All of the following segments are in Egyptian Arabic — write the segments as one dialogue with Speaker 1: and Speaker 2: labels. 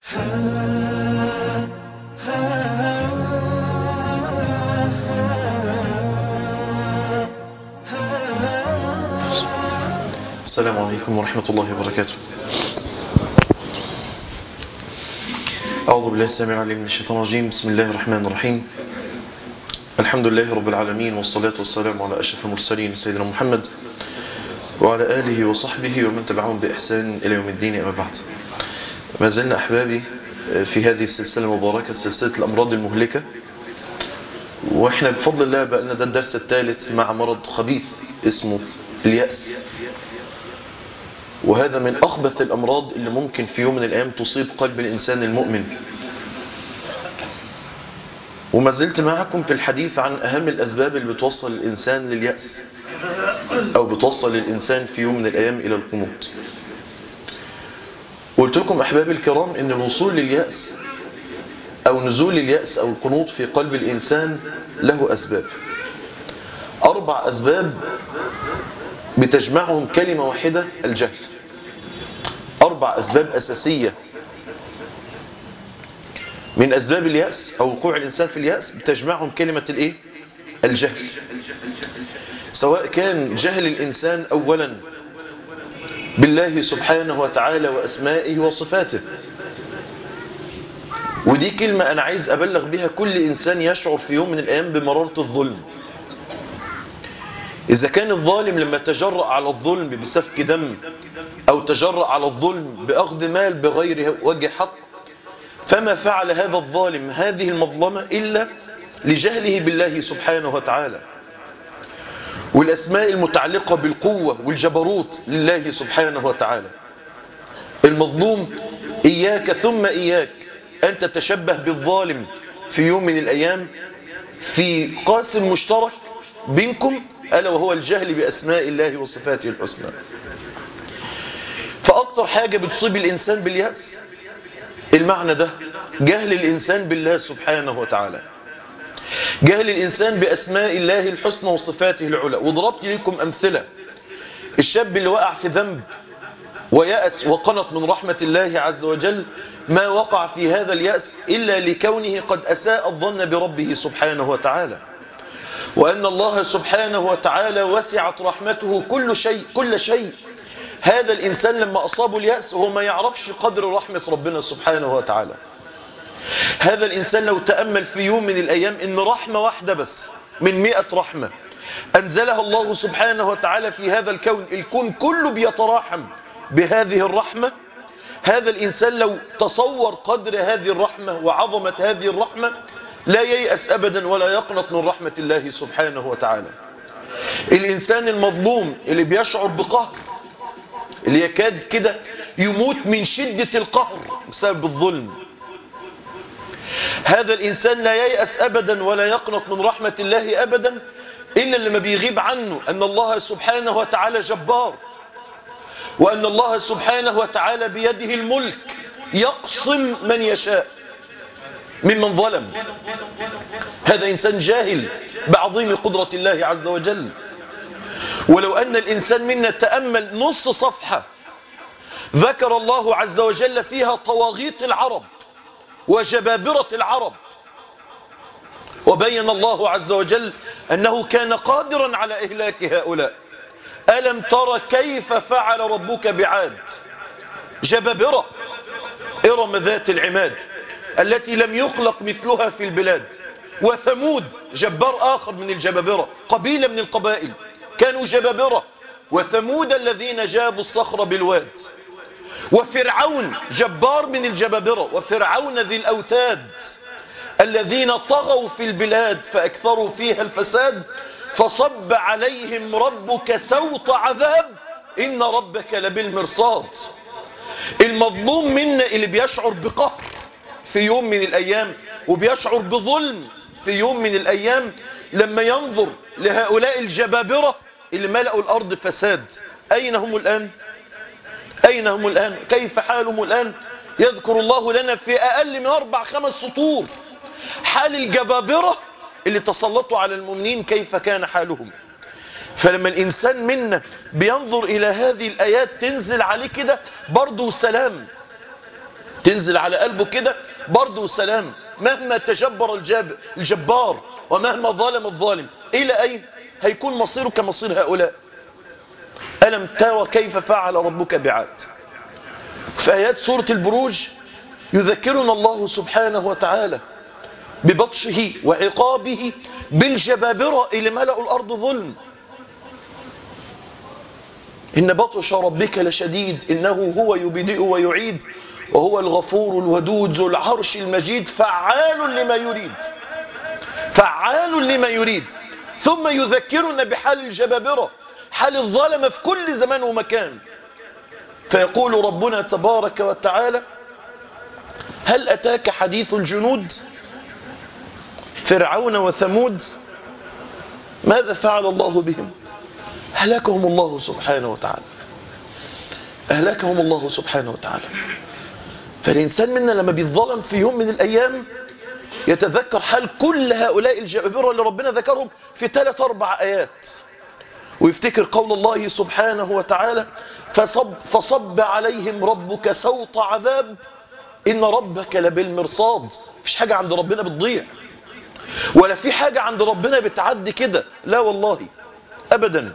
Speaker 1: السلام عليكم ورحمة الله وبركاته أعوذ بالله السميع العليم من الشيطان الرجيم بسم الله الرحمن الرحيم الحمد لله رب العالمين والصلاة والسلام على أشرف المرسلين سيدنا محمد وعلى آله وصحبه ومن تبعهم بإحسان إلى يوم الدين أما بعد ما زلنا أحبابي في هذه السلسلة المباركة سلسلة الأمراض المهلكة وإحنا بفضل الله بقى لنا ده الدرس الثالث مع مرض خبيث اسمه اليأس وهذا من أخبث الأمراض اللي ممكن في يوم من الأيام تصيب قلب الإنسان المؤمن وما زلت معكم في الحديث عن أهم الأسباب اللي بتوصل الإنسان لليأس أو بتوصل الإنسان في يوم من الأيام إلى القنوط قلت لكم أحبابي الكرام أن الوصول لليأس أو نزول اليأس أو القنوط في قلب الإنسان له أسباب أربع أسباب بتجمعهم كلمة واحدة الجهل أربع أسباب أساسية من أسباب اليأس أو وقوع الإنسان في اليأس بتجمعهم كلمة الإيه؟ الجهل سواء كان جهل الإنسان أولا بالله سبحانه وتعالى وأسمائه وصفاته ودي كلمة أنا عايز أبلغ بها كل إنسان يشعر في يوم من الأيام بمرارة الظلم إذا كان الظالم لما تجرأ على الظلم بسفك دم أو تجرأ على الظلم بأخذ مال بغير وجه حق فما فعل هذا الظالم هذه المظلمة إلا لجهله بالله سبحانه وتعالى والأسماء المتعلقة بالقوة والجبروت لله سبحانه وتعالى المظلوم إياك ثم إياك أن تتشبه بالظالم في يوم من الأيام في قاسم مشترك بينكم ألا وهو الجهل بأسماء الله وصفاته الحسنى فأكتر حاجة بتصيب الإنسان باليأس المعنى ده جهل الإنسان بالله سبحانه وتعالى جهل الإنسان بأسماء الله الحسنى وصفاته العلى وضربت لكم أمثلة الشاب اللي وقع في ذنب ويأس وقنط من رحمة الله عز وجل ما وقع في هذا اليأس إلا لكونه قد أساء الظن بربه سبحانه وتعالى وأن الله سبحانه وتعالى وسعت رحمته كل شيء كل شيء هذا الإنسان لما أصابه اليأس هو ما يعرفش قدر رحمة ربنا سبحانه وتعالى هذا الإنسان لو تأمل في يوم من الأيام إن رحمة واحدة بس من مئة رحمة أنزلها الله سبحانه وتعالى في هذا الكون الكون كله بيتراحم بهذه الرحمة هذا الإنسان لو تصور قدر هذه الرحمة وعظمة هذه الرحمة لا ييأس أبدا ولا يقنط من رحمة الله سبحانه وتعالى الإنسان المظلوم اللي بيشعر بقهر اللي يكاد كده يموت من شدة القهر بسبب الظلم هذا الإنسان لا ييأس أبدا ولا يقنط من رحمة الله أبدا إلا لما بيغيب عنه أن الله سبحانه وتعالى جبار وأن الله سبحانه وتعالى بيده الملك يقسم من يشاء ممن ظلم هذا إنسان جاهل بعظيم قدرة الله عز وجل ولو أن الإنسان منا تأمل نص صفحة ذكر الله عز وجل فيها طواغيت العرب وجبابرة العرب وبين الله عز وجل أنه كان قادرا على إهلاك هؤلاء ألم ترى كيف فعل ربك بعاد جبابرة إرم ذات العماد التي لم يخلق مثلها في البلاد وثمود جبار آخر من الجبابرة قبيلة من القبائل كانوا جبابرة وثمود الذين جابوا الصخر بالواد وفرعون جبار من الجبابرة وفرعون ذي الأوتاد الذين طغوا في البلاد فأكثروا فيها الفساد فصب عليهم ربك سوط عذاب إن ربك لبالمرصاد المظلوم منا اللي بيشعر بقهر في يوم من الأيام وبيشعر بظلم في يوم من الأيام لما ينظر لهؤلاء الجبابرة اللي ملأوا الأرض فساد أين هم الآن أين هم الآن كيف حالهم الآن يذكر الله لنا في أقل من أربع خمس سطور حال الجبابرة اللي تسلطوا على المؤمنين كيف كان حالهم فلما الإنسان منا بينظر إلى هذه الآيات تنزل عليه كده برضه سلام تنزل على قلبه كده برضه سلام مهما تجبر الجاب الجبار ومهما ظلم الظالم إلى أين هيكون مصيره كمصير هؤلاء ألم ترى كيف فعل ربك بعاد في آيات سورة البروج يذكرنا الله سبحانه وتعالى ببطشه وعقابه بالجبابرة اللي ملأوا الأرض ظلم إن بطش ربك لشديد إنه هو يبدئ ويعيد وهو الغفور الودود ذو العرش المجيد فعال لما يريد فعال لما يريد ثم يذكرنا بحال الجبابرة حال الظالم في كل زمان ومكان فيقول ربنا تبارك وتعالى هل أتاك حديث الجنود فرعون وثمود ماذا فعل الله بهم هلكهم الله سبحانه وتعالى أهلكهم الله سبحانه وتعالى فالإنسان منا لما بيتظلم في يوم من الأيام يتذكر حال كل هؤلاء الجبابرة اللي ربنا ذكرهم في ثلاث أربع آيات ويفتكر قول الله سبحانه وتعالى فصب, فصب عليهم ربك سوط عذاب إن ربك لبالمرصاد مفيش حاجة عند ربنا بتضيع ولا في حاجة عند ربنا بتعدي كده لا والله أبدا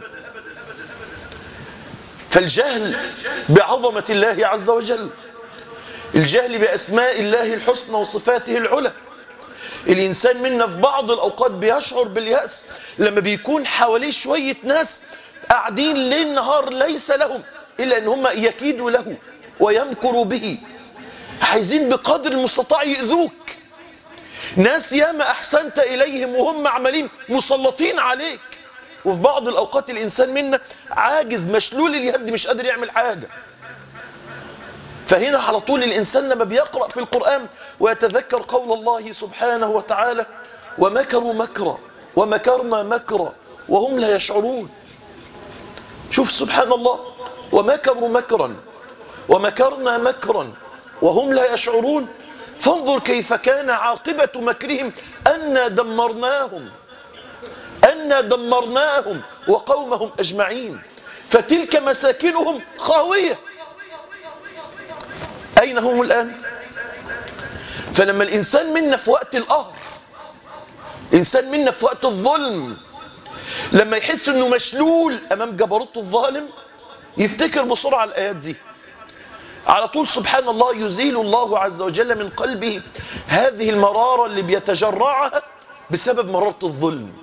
Speaker 1: فالجهل بعظمة الله عز وجل الجهل بأسماء الله الحسنى وصفاته العلى الإنسان منا في بعض الأوقات بيشعر باليأس لما بيكون حواليه شوية ناس قاعدين ليل نهار ليس لهم إلا أن هم يكيدوا له ويمكروا به عايزين بقدر المستطاع يؤذوك ناس ياما أحسنت إليهم وهم عمالين مسلطين عليك وفي بعض الأوقات الإنسان منا عاجز مشلول اليد مش قادر يعمل حاجة فهنا على طول الإنسان لما بيقرأ في القرآن ويتذكر قول الله سبحانه وتعالى ومكروا مكرا ومكرنا مكرا وهم لا يشعرون شوف سبحان الله ومكروا مكرا ومكرنا مكرا وهم لا يشعرون فانظر كيف كان عاقبة مكرهم أنا دمرناهم أنا دمرناهم وقومهم أجمعين فتلك مساكنهم خاوية أين هم الآن فلما الإنسان منا في وقت القهر إنسان منا في وقت الظلم لما يحس أنه مشلول أمام جبروت الظالم يفتكر بسرعة الآيات دي على طول سبحان الله يزيل الله عز وجل من قلبه هذه المرارة اللي بيتجرعها بسبب مرارة الظلم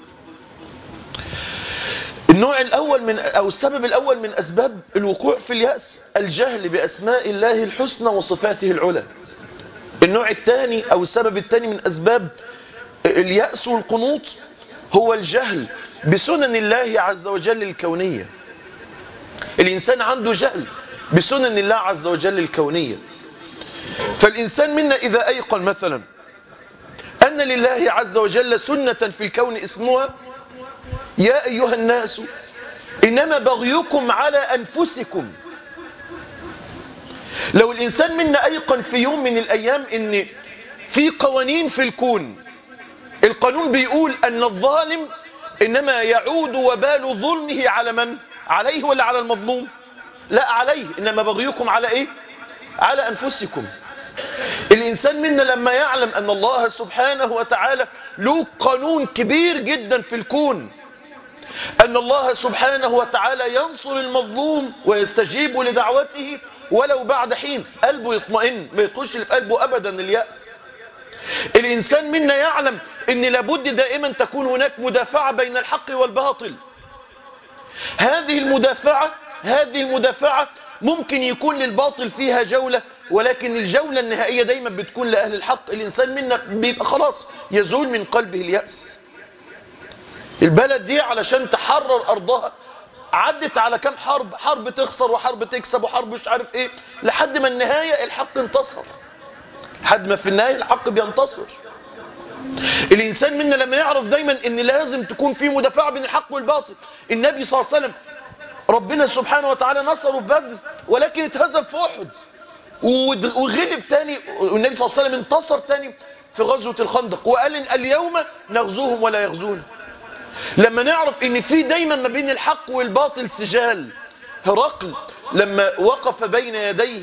Speaker 1: النوع الأول من أو السبب الأول من أسباب الوقوع في اليأس الجهل بأسماء الله الحسنى وصفاته العلى النوع الثاني أو السبب الثاني من أسباب اليأس والقنوط هو الجهل بسنن الله عز وجل الكونية الإنسان عنده جهل بسنن الله عز وجل الكونية فالإنسان منا إذا أيقن مثلا أن لله عز وجل سنة في الكون اسمها يا أيها الناس إنما بغيكم على أنفسكم لو الإنسان منا أيقن في يوم من الأيام إن في قوانين في الكون القانون بيقول أن الظالم إنما يعود وبال ظلمه على من؟ عليه ولا على المظلوم؟ لا عليه إنما بغيكم على إيه؟ على أنفسكم الإنسان منا لما يعلم أن الله سبحانه وتعالى له قانون كبير جدا في الكون أن الله سبحانه وتعالى ينصر المظلوم ويستجيب لدعوته ولو بعد حين قلبه يطمئن ما يدخلش في قلبه أبدا اليأس الإنسان منا يعلم أن لابد دائما تكون هناك مدافعة بين الحق والباطل هذه المدافعة هذه المدافعة ممكن يكون للباطل فيها جولة ولكن الجولة النهائية دايما بتكون لأهل الحق الإنسان منا بيبقى خلاص يزول من قلبه اليأس البلد دي علشان تحرر أرضها عدت على كام حرب حرب تخسر وحرب تكسب وحرب مش عارف ايه لحد ما النهاية الحق انتصر لحد ما في النهاية الحق بينتصر الإنسان منا لما يعرف دايما ان لازم تكون في مدافعة بين الحق والباطل النبي صلى الله عليه وسلم ربنا سبحانه وتعالى نصره في بدر ولكن اتهزم في أحد وغلب تاني والنبي صلى الله عليه وسلم انتصر تاني في غزوة الخندق وقال إن اليوم نغزوهم ولا يغزون لما نعرف ان في دايما ما بين الحق والباطل سجال هرقل لما وقف بين يديه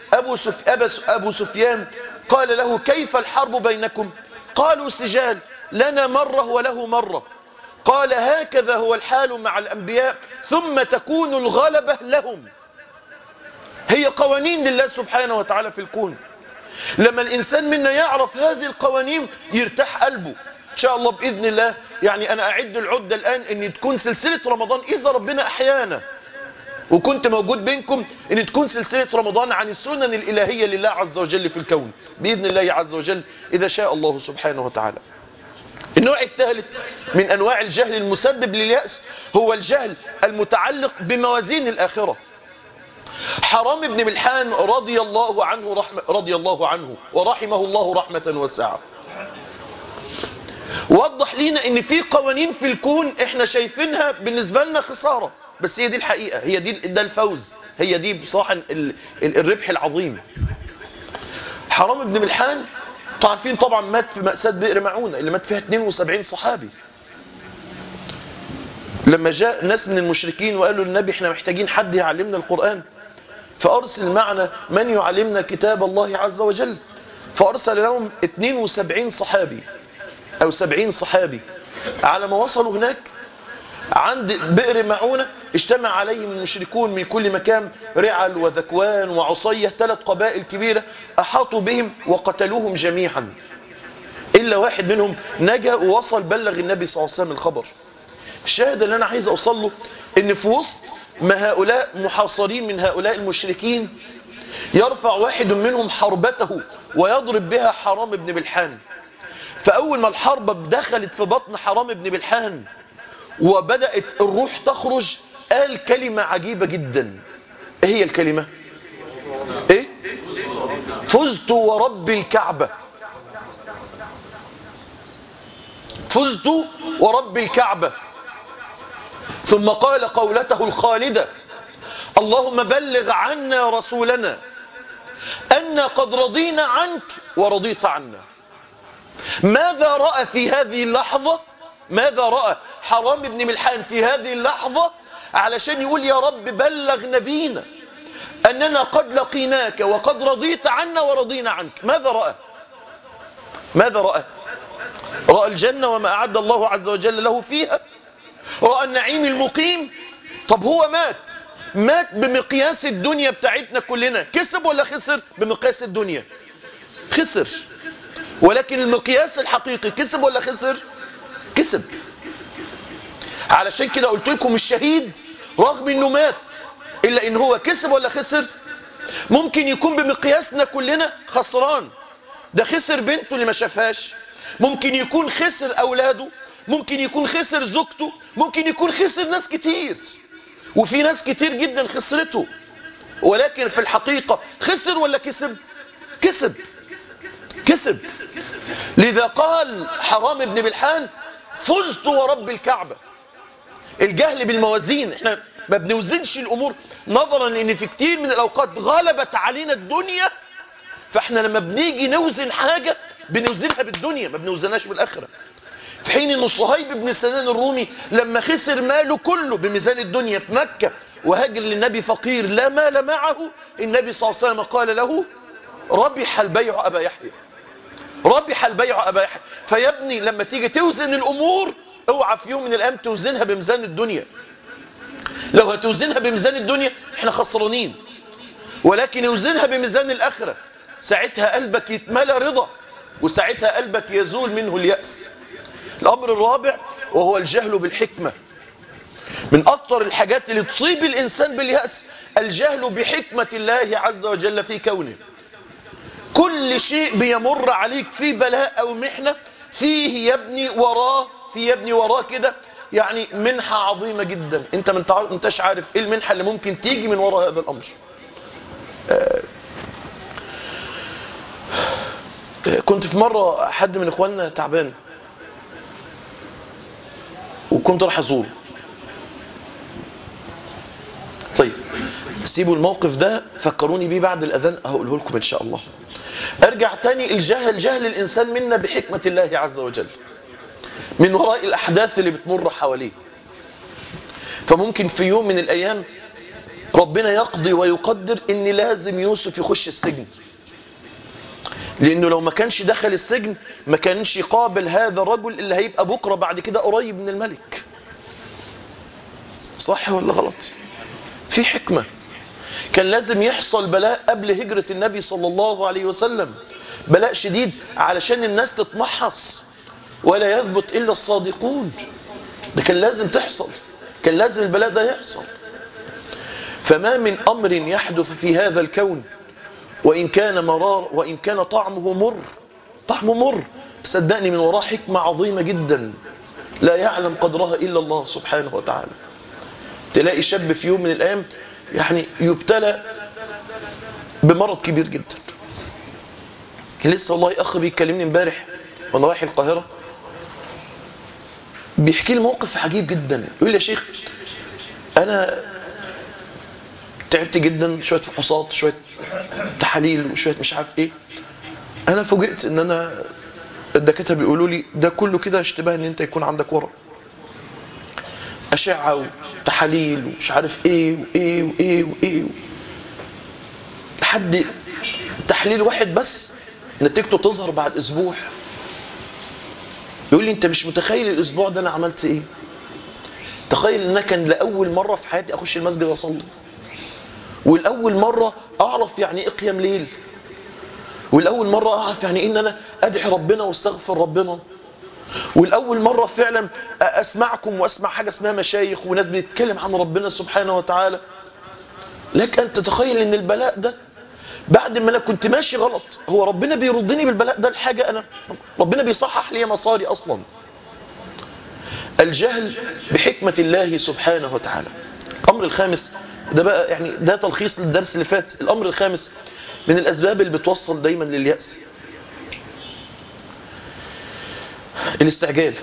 Speaker 1: أبو, سف... أبو سفيان قال له كيف الحرب بينكم قالوا سجال لنا مرة وله مرة قال هكذا هو الحال مع الأنبياء ثم تكون الغلبة لهم هي قوانين لله سبحانه وتعالى في الكون لما الإنسان منا يعرف هذه القوانين يرتاح قلبه إن شاء الله بإذن الله يعني أنا أعد العدة الآن أن تكون سلسلة رمضان إذا ربنا أحيانا وكنت موجود بينكم أن تكون سلسلة رمضان عن السنن الإلهية لله عز وجل في الكون بإذن الله عز وجل إذا شاء الله سبحانه وتعالى النوع الثالث من أنواع الجهل المسبب لليأس هو الجهل المتعلق بموازين الآخرة حرام بن ملحان رضي الله عنه رحمة رضي الله عنه ورحمه الله رحمة واسعة وضح لينا ان في قوانين في الكون احنا شايفينها بالنسبة لنا خسارة بس هي دي الحقيقة هي دي ده الفوز هي دي بصراحة الربح العظيم حرام بن ملحان عارفين طبعا مات في مأساة بئر معونة اللي مات فيها 72 صحابي لما جاء ناس من المشركين وقالوا للنبي احنا محتاجين حد يعلمنا القرآن فأرسل معنا من يعلمنا كتاب الله عز وجل فأرسل لهم 72 صحابي أو 70 صحابي على ما وصلوا هناك عند بئر معونة اجتمع عليهم المشركون من كل مكان رعل وذكوان وعصية ثلاث قبائل كبيرة أحاطوا بهم وقتلوهم جميعا إلا واحد منهم نجا ووصل بلغ النبي صلى الله عليه وسلم الخبر الشاهد اللي أنا عايز أوصل له إن في وسط ما هؤلاء محاصرين من هؤلاء المشركين يرفع واحد منهم حربته ويضرب بها حرام بن بلحان فأول ما الحرب دخلت في بطن حرام بن بلحان وبدأت الروح تخرج قال كلمة عجيبة جدا ايه هي الكلمة ايه فزت ورب الكعبة فزت ورب الكعبة ثم قال قولته الخالدة اللهم بلغ عنا رسولنا أن قد رضينا عنك ورضيت عنا ماذا رأى في هذه اللحظة ماذا رأى حرام بن ملحان في هذه اللحظة علشان يقول يا رب بلغ نبينا أننا قد لقيناك وقد رضيت عنا ورضينا عنك ماذا رأى ماذا رأى رأى الجنة وما أعد الله عز وجل له فيها رأى النعيم المقيم طب هو مات مات بمقياس الدنيا بتاعتنا كلنا كسب ولا خسر بمقياس الدنيا خسر ولكن المقياس الحقيقي كسب ولا خسر كسب علشان كده قلت لكم الشهيد رغم انه مات الا ان هو كسب ولا خسر ممكن يكون بمقياسنا كلنا خسران ده خسر بنته اللي ما شافهاش ممكن يكون خسر اولاده ممكن يكون خسر زوجته ممكن يكون خسر ناس كتير وفي ناس كتير جدا خسرته ولكن في الحقيقة خسر ولا كسب كسب كسب لذا قال حرام بن بلحان فزت ورب الكعبة الجهل بالموازين احنا ما بنوزنش الامور نظرا ان في كتير من الاوقات غلبت علينا الدنيا فاحنا لما بنيجي نوزن حاجة بنوزنها بالدنيا ما بنوزنهاش بالاخرة في حين ان صهيب بن سنان الرومي لما خسر ماله كله بميزان الدنيا في مكة وهاجر للنبي فقير لا مال معه النبي صلى الله عليه وسلم قال له ربح البيع أبا يحيى ربح البيع أبا يحيى فيا ابني لما تيجي توزن الأمور اوعى في يوم من الأيام توزنها بميزان الدنيا لو هتوزنها بميزان الدنيا احنا خسرانين ولكن اوزنها بميزان الآخرة ساعتها قلبك يتملى رضا وساعتها قلبك يزول منه اليأس الأمر الرابع وهو الجهل بالحكمة من أكثر الحاجات اللي تصيب الإنسان باليأس الجهل بحكمة الله عز وجل في كونه كل شيء بيمر عليك في بلاء أو محنة فيه يبني وراه في يبني وراه كده يعني منحة عظيمة جدا انت من تعرف انتش عارف ايه المنحة اللي ممكن تيجي من وراء هذا الأمر آه كنت في مرة حد من اخواننا تعبان وكنت راح ازوره طيب سيبوا الموقف ده فكروني بيه بعد الاذان هقوله لكم ان شاء الله ارجع تاني الجهل جهل الانسان منا بحكمة الله عز وجل من وراء الاحداث اللي بتمر حواليه فممكن في يوم من الايام ربنا يقضي ويقدر ان لازم يوسف يخش السجن لانه لو ما كانش دخل السجن ما كانش يقابل هذا الرجل اللي هيبقى بكرة بعد كده قريب من الملك صح ولا غلط في حكمة كان لازم يحصل بلاء قبل هجرة النبي صلى الله عليه وسلم بلاء شديد علشان الناس تتمحص ولا يثبت إلا الصادقون ده كان لازم تحصل كان لازم البلاء ده يحصل فما من أمر يحدث في هذا الكون وإن كان مرار وإن كان طعمه مر طعمه مر صدقني من وراه حكمة عظيمة جدا لا يعلم قدرها إلا الله سبحانه وتعالى تلاقي شاب في يوم من الأيام يعني يبتلى بمرض كبير جدا كان لسه والله أخ بيكلمني امبارح وأنا رايح القاهرة بيحكي لي موقف عجيب جدا يقول لي يا شيخ أنا تعبت جدا شوية فحوصات شوية تحاليل وشوية مش عارف ايه انا فوجئت ان انا الدكاتره بيقولوا لي ده كله كده اشتباه ان انت يكون عندك ورم اشعه وتحاليل ومش عارف ايه وايه وايه وايه لحد تحليل واحد بس نتيجته تظهر بعد اسبوع يقول لي انت مش متخيل الاسبوع ده انا عملت ايه تخيل ان انا كان لاول مره في حياتي اخش المسجد اصلي والأول مرة أعرف يعني إيه قيام ليل والأول مرة أعرف يعني إيه إن أنا أدعي ربنا واستغفر ربنا والأول مرة فعلا أسمعكم وأسمع حاجة اسمها مشايخ وناس بيتكلم عن ربنا سبحانه وتعالى لك أن تتخيل إن البلاء ده بعد ما أنا كنت ماشي غلط هو ربنا بيردني بالبلاء ده الحاجة أنا ربنا بيصحح لي مساري أصلا الجهل بحكمة الله سبحانه وتعالى الأمر الخامس ده بقى يعني ده تلخيص للدرس اللي فات الأمر الخامس من الأسباب اللي بتوصل دايما لليأس الاستعجال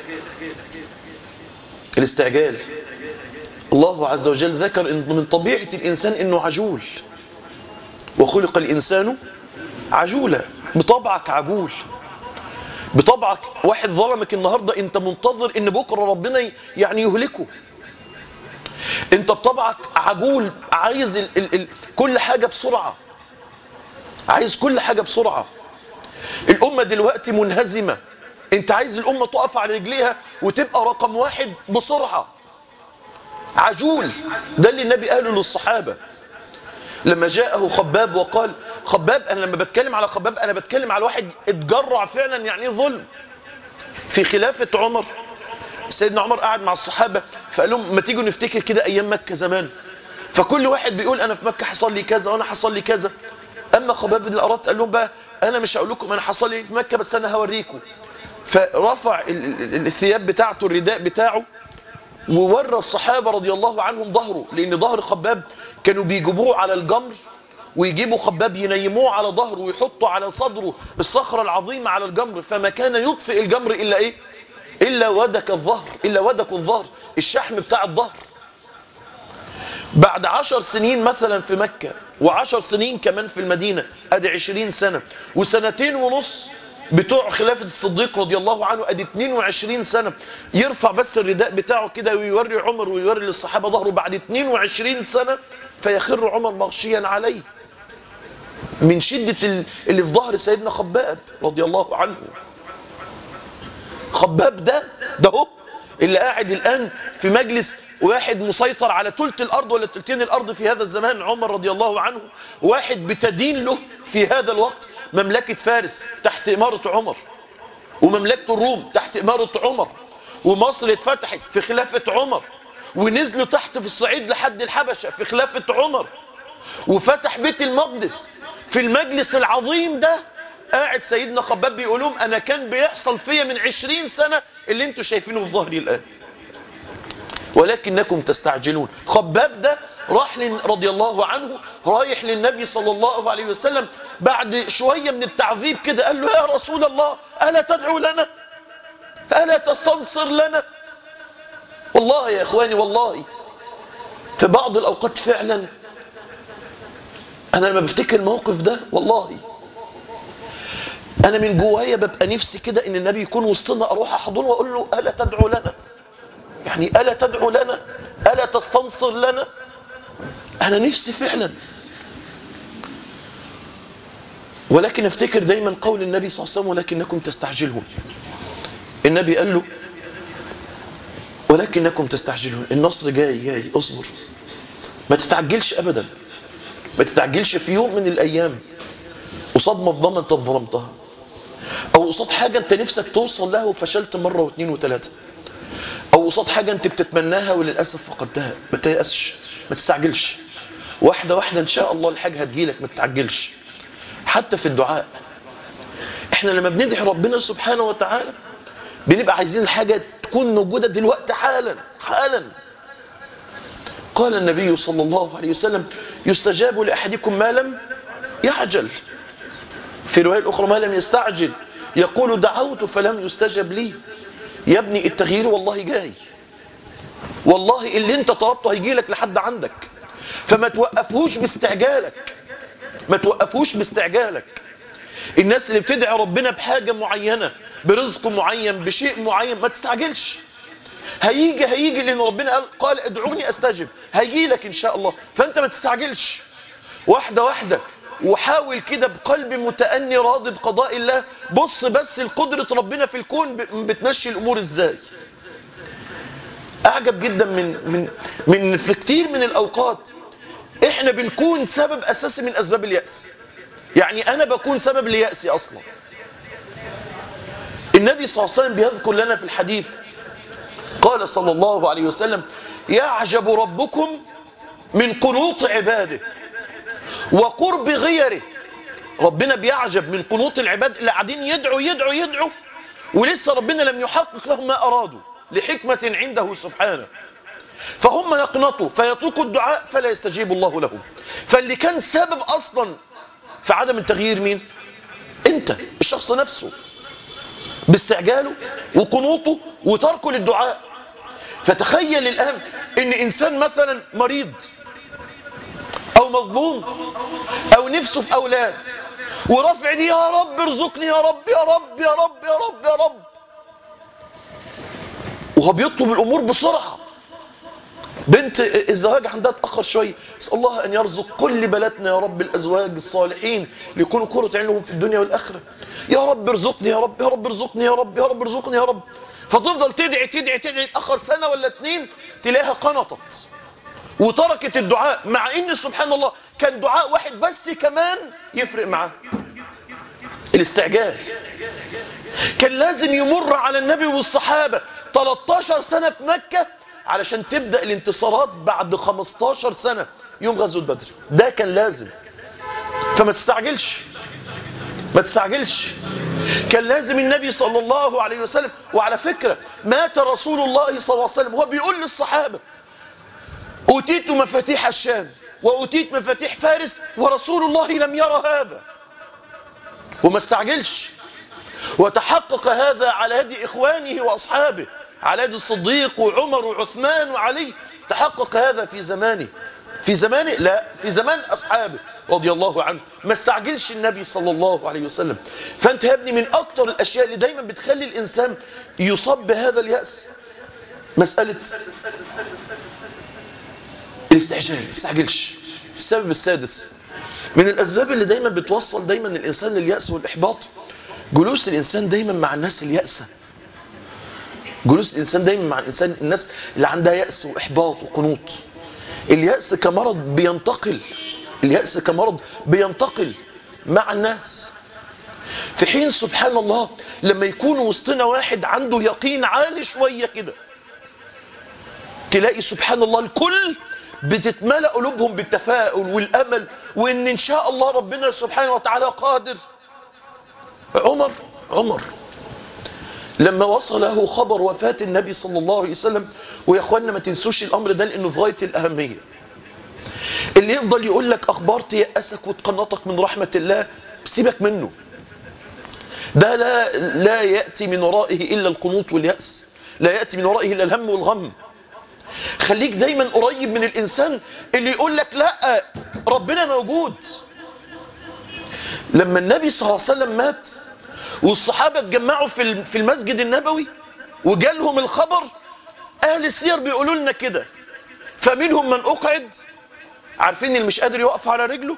Speaker 1: الاستعجال الله عز وجل ذكر إن من طبيعة الإنسان إنه عجول وخلق الإنسان عجولا بطبعك عجول بطبعك واحد ظلمك النهاردة انت منتظر ان بكرة ربنا يعني يهلكه انت بطبعك عجول عايز ال ال ال كل حاجة بسرعة عايز كل حاجة بسرعة الأمة دلوقتي منهزمة انت عايز الأمة تقف على رجليها وتبقى رقم واحد بسرعة عجول ده اللي النبي قاله للصحابة لما جاءه خباب وقال خباب أنا لما بتكلم على خباب أنا بتكلم على واحد اتجرع فعلا يعني ظلم في خلافة عمر سيدنا عمر قعد مع الصحابة فقال لهم ما تيجوا نفتكر كده أيام مكة زمان فكل واحد بيقول أنا في مكة حصل لي كذا وأنا حصل لي كذا أما خباب بن الأرات قال لهم بقى أنا مش هقول لكم أنا حصل لي في مكة بس أنا هوريكم فرفع الثياب بتاعته الرداء بتاعه وورى الصحابة رضي الله عنهم ظهره لأن ظهر خباب كانوا بيجيبوه على الجمر ويجيبوا خباب ينيموه على ظهره ويحطوا على صدره الصخرة العظيمة على الجمر فما كان يطفئ الجمر إلا إيه إلا ودك الظهر إلا ودك الظهر الشحم بتاع الظهر بعد عشر سنين مثلا في مكة وعشر سنين كمان في المدينة أدي عشرين سنة وسنتين ونص بتوع خلافة الصديق رضي الله عنه أدي 22 سنة يرفع بس الرداء بتاعه كده ويوري عمر ويوري للصحابة ظهره بعد 22 سنة فيخر عمر مغشيا عليه من شدة اللي في ظهر سيدنا خباب رضي الله عنه خباب ده ده هو اللي قاعد الآن في مجلس واحد مسيطر على تلت الأرض ولا تلتين الأرض في هذا الزمان عمر رضي الله عنه واحد بتدين له في هذا الوقت مملكة فارس تحت إمارة عمر ومملكة الروم تحت إمارة عمر ومصر اتفتحت في خلافة عمر ونزلوا تحت في الصعيد لحد الحبشة في خلافة عمر وفتح بيت المقدس في المجلس العظيم ده قاعد سيدنا خباب بيقولهم أنا كان بيحصل فيا من عشرين سنة اللي انتوا شايفينه في ظهري الآن ولكنكم تستعجلون خباب ده راح رضي الله عنه رايح للنبي صلى الله عليه وسلم بعد شوية من التعذيب كده قال له يا رسول الله ألا تدعو لنا ألا تستنصر لنا والله يا إخواني والله في بعض الأوقات فعلا أنا لما بفتكر الموقف ده والله أنا من جوايا ببقى نفسي كده إن النبي يكون وسطنا أروح أحضنه وأقول له ألا تدعو لنا يعني ألا تدعو لنا ألا تستنصر لنا انا نفسي فعلا ولكن افتكر دايما قول النبي صلى الله عليه وسلم ولكنكم تستعجلون النبي قال له ولكنكم تستعجلون النصر جاي جاي اصبر ما تتعجلش ابدا ما تتعجلش في يوم من الايام قصاد مظلمه انت ظلمتها او قصاد حاجه انت نفسك توصل لها وفشلت مره واثنين وثلاثه او قصاد حاجه انت بتتمناها وللاسف فقدتها ما تيأسش ما تستعجلش واحده واحده ان شاء الله الحاجه هتجيلك ما تتعجلش حتى في الدعاء احنا لما بندعي ربنا سبحانه وتعالى بنبقى عايزين الحاجه تكون موجوده دلوقتي حالا حالا قال النبي صلى الله عليه وسلم يستجاب لاحدكم ما لم يعجل في روايه الاخرى ما لم يستعجل يقول دعوت فلم يستجب لي يا ابني التغيير والله جاي والله اللي انت طلبته هيجي لك لحد عندك فما توقفهوش باستعجالك ما توقفوش باستعجالك الناس اللي بتدعي ربنا بحاجة معينة برزق معين بشيء معين ما تستعجلش هيجي هيجي لان ربنا قال, قال ادعوني استجب هيجي لك ان شاء الله فانت ما تستعجلش واحدة واحدة وحاول كده بقلب متأني راضي بقضاء الله بص بس لقدرة ربنا في الكون بتمشي الامور ازاي اعجب جدا من من من في كتير من الاوقات احنا بنكون سبب اساسي من اسباب اليأس يعني انا بكون سبب ليأسي اصلا النبي صلى الله عليه وسلم بيذكر لنا في الحديث قال صلى الله عليه وسلم يعجب ربكم من قنوط عباده وقرب غيره ربنا بيعجب من قنوط العباد اللي قاعدين يدعوا يدعوا يدعوا ولسه ربنا لم يحقق لهم ما أرادوا لحكمة عنده سبحانه فهم يقنطوا فيتركوا الدعاء فلا يستجيب الله لهم فاللي كان سبب أصلا في عدم التغيير مين انت الشخص نفسه باستعجاله وقنوطه وتركه للدعاء فتخيل الآن ان انسان مثلا مريض او مظلوم او نفسه في اولاد ورفع دي يا رب ارزقني يا رب يا رب يا رب يا رب يا رب وهو بيطلب الامور بسرعه بنت الزواج عندها اتاخر شويه اسال الله ان يرزق كل بناتنا يا رب الازواج الصالحين ليكونوا قرة عين لهم في الدنيا والاخره يا رب ارزقني يا رب يا رب ارزقني يا رب يا رب ارزقني يا رب فتفضل تدعي تدعي تدعي تاخر سنه ولا اتنين تلاقيها قنطت وتركت الدعاء مع ان سبحان الله كان دعاء واحد بس كمان يفرق معاه الاستعجال كان لازم يمر على النبي والصحابة 13 سنة في مكة علشان تبدأ الانتصارات بعد 15 سنة يوم غزوة بدر ده كان لازم فما تستعجلش ما تستعجلش كان لازم النبي صلى الله عليه وسلم وعلى فكرة مات رسول الله صلى الله عليه وسلم هو بيقول للصحابة أوتيت مفاتيح الشام وأوتيت مفاتيح فارس ورسول الله لم يرى هذا وما استعجلش وتحقق هذا على يد إخوانه وأصحابه على يد الصديق وعمر وعثمان وعلي تحقق هذا في زمانه في زمانه لا في زمان أصحابه رضي الله عنه ما استعجلش النبي صلى الله عليه وسلم فأنت يا ابني من أكتر الأشياء اللي دايما بتخلي الإنسان يصاب بهذا اليأس مسألة الاستعجال ما تستعجلش السبب السادس من الأسباب اللي دايما بتوصل دايما الإنسان لليأس والإحباط جلوس الإنسان دايما مع الناس اليأسة جلوس الإنسان دايما مع الإنسان الناس اللي عندها يأس وإحباط وقنوط اليأس كمرض بينتقل اليأس كمرض بينتقل مع الناس في حين سبحان الله لما يكون وسطنا واحد عنده يقين عالي شوية كده تلاقي سبحان الله الكل بتتملأ قلوبهم بالتفاؤل والأمل وإن إن شاء الله ربنا سبحانه وتعالى قادر عمر عمر لما وصله خبر وفاة النبي صلى الله عليه وسلم ويا اخوانا ما تنسوش الأمر ده لأنه في غاية الأهمية اللي يفضل يقول لك أخبار تيأسك وتقنطك من رحمة الله سيبك منه ده لا, لا يأتي من ورائه إلا القنوط واليأس لا يأتي من ورائه إلا الهم والغم خليك دايما قريب من الإنسان اللي يقول لك لا ربنا موجود لما النبي صلى الله عليه وسلم مات والصحابة اتجمعوا في في المسجد النبوي وجالهم الخبر أهل السير بيقولوا لنا كده فمنهم من أقعد عارفين اللي مش قادر يقف على رجله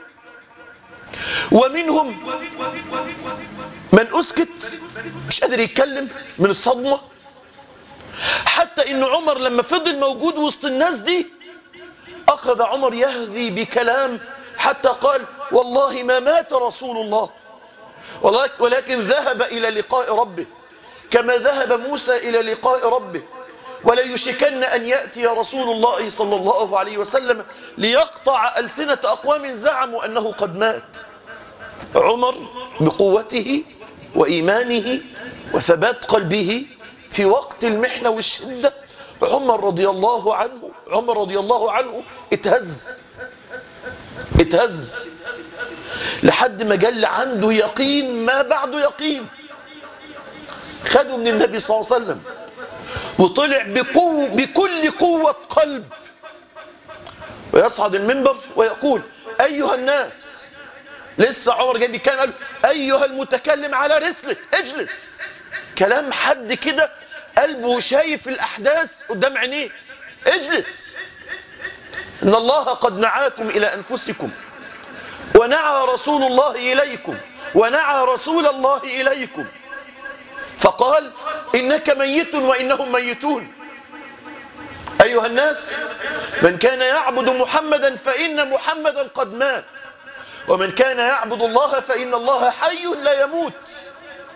Speaker 1: ومنهم من أسكت مش قادر يتكلم من الصدمة حتى إن عمر لما فضل موجود وسط الناس دي أخذ عمر يهذي بكلام حتى قال والله ما مات رسول الله ولكن ذهب إلى لقاء ربه كما ذهب موسى إلى لقاء ربه ولا يشكن أن يأتي رسول الله صلى الله عليه وسلم ليقطع ألسنة أقوام زعموا أنه قد مات عمر بقوته وإيمانه وثبات قلبه في وقت المحنة والشدة عمر رضي الله عنه عمر رضي الله عنه اتهز اتهز لحد ما جل عنده يقين ما بعده يقين خده من النبي صلى الله عليه وسلم وطلع بقوة بكل قوة قلب ويصعد المنبر ويقول أيها الناس لسه عمر جاي بيتكلم قال أيها المتكلم على رسلك اجلس كلام حد كده قلبه شايف الأحداث قدام عينيه اجلس إن الله قد نعاكم إلى أنفسكم ونعى رسول الله إليكم ونعى رسول الله إليكم فقال إنك ميت وإنهم ميتون أيها الناس من كان يعبد محمدا فإن محمدا قد مات ومن كان يعبد الله فإن الله حي لا يموت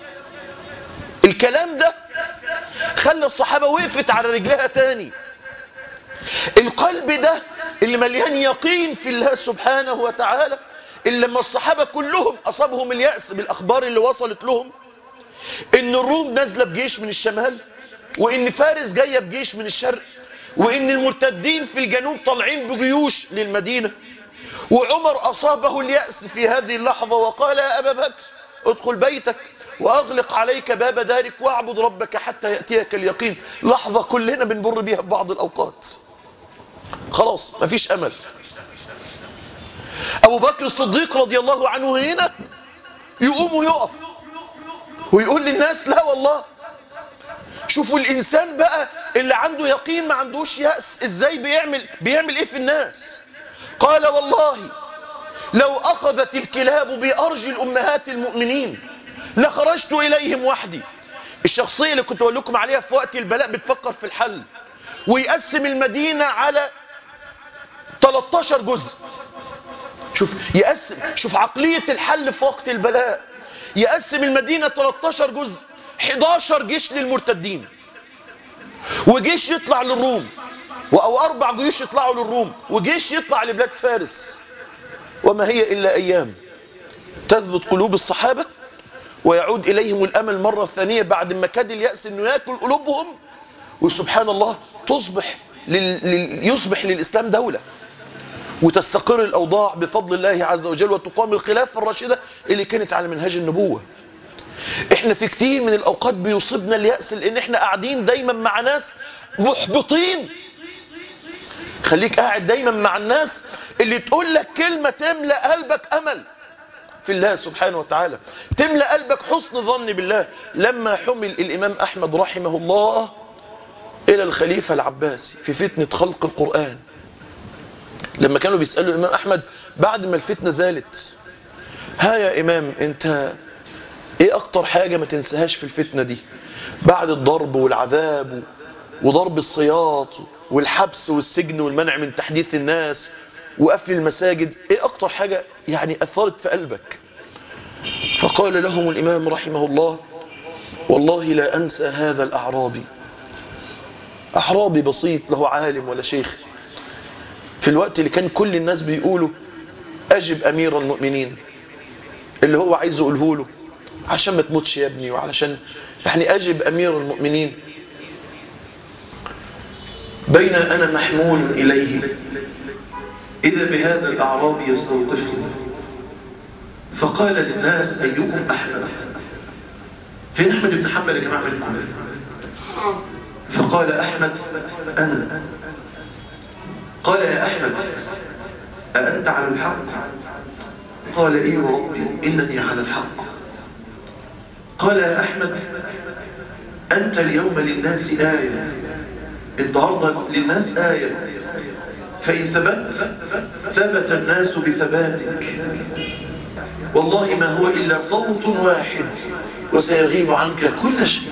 Speaker 1: الكلام ده خلى الصحابة وقفت على رجلها تاني القلب ده اللي مليان يقين في الله سبحانه وتعالى اللي لما الصحابة كلهم أصابهم اليأس بالأخبار اللي وصلت لهم ان الروم نازلة بجيش من الشمال وان فارس جاية بجيش من الشرق وان المرتدين في الجنوب طالعين بجيوش للمدينة وعمر أصابه اليأس في هذه اللحظة وقال يا أبا بكر ادخل بيتك وأغلق عليك باب دارك واعبد ربك حتى يأتيك اليقين لحظة كلنا بنمر بيها في بعض الأوقات خلاص مفيش أمل أبو بكر الصديق رضي الله عنه هنا يقوم ويقف ويقول للناس لا والله شوفوا الإنسان بقى اللي عنده يقين ما عندوش يأس إزاي بيعمل, بيعمل إيه في الناس قال والله لو أخذت الكلاب بأرجل أمهات المؤمنين لخرجت إليهم وحدي الشخصية اللي كنت أقول لكم عليها في وقت البلاء بتفكر في الحل ويقسم المدينة على 13 جزء شوف يقسم شوف عقلية الحل في وقت البلاء يقسم المدينة 13 جزء 11 جيش للمرتدين وجيش يطلع للروم أو أربع جيوش يطلعوا للروم وجيش يطلع لبلاد فارس وما هي إلا أيام تثبت قلوب الصحابة ويعود إليهم الأمل مرة ثانية بعد ما كاد اليأس أنه يأكل قلوبهم وسبحان الله تصبح لل... لل... يصبح للإسلام دولة وتستقر الأوضاع بفضل الله عز وجل وتقام الخلافة الراشدة اللي كانت على منهج النبوة احنا في كتير من الأوقات بيصيبنا اليأس لأن احنا قاعدين دايما مع ناس محبطين خليك قاعد دايما مع الناس اللي تقول لك كلمة تملأ قلبك أمل في الله سبحانه وتعالى تملأ قلبك حسن ظن بالله لما حمل الإمام أحمد رحمه الله إلى الخليفة العباسي في فتنة خلق القرآن لما كانوا بيسألوا الإمام أحمد بعد ما الفتنة زالت ها يا إمام أنت إيه أكتر حاجة ما تنساهاش في الفتنة دي بعد الضرب والعذاب وضرب الصياط والحبس والسجن والمنع من تحديث الناس وقفل المساجد ايه اكتر حاجة يعني اثرت في قلبك فقال لهم الامام رحمه الله والله لا انسى هذا الاعرابي اعرابي بسيط له عالم ولا شيخ في الوقت اللي كان كل الناس بيقولوا اجب امير المؤمنين اللي هو عايز يقوله له عشان ما تموتش يا ابني وعلشان يعني اجب امير المؤمنين بين انا محمول اليه إذا بهذا الأعرابي يستوقفني فقال للناس أيكم أحمد فين أحمد بن حنبل يا جماعة منكم فقال أحمد أنا قال يا أحمد أأنت على الحق قال إيه وربي إنني على الحق قال يا أحمد أنت اليوم للناس آية النهاردة للناس آية فإن ثبت ثبت الناس بثباتك والله ما هو إلا صوت واحد وسيغيب عنك كل شيء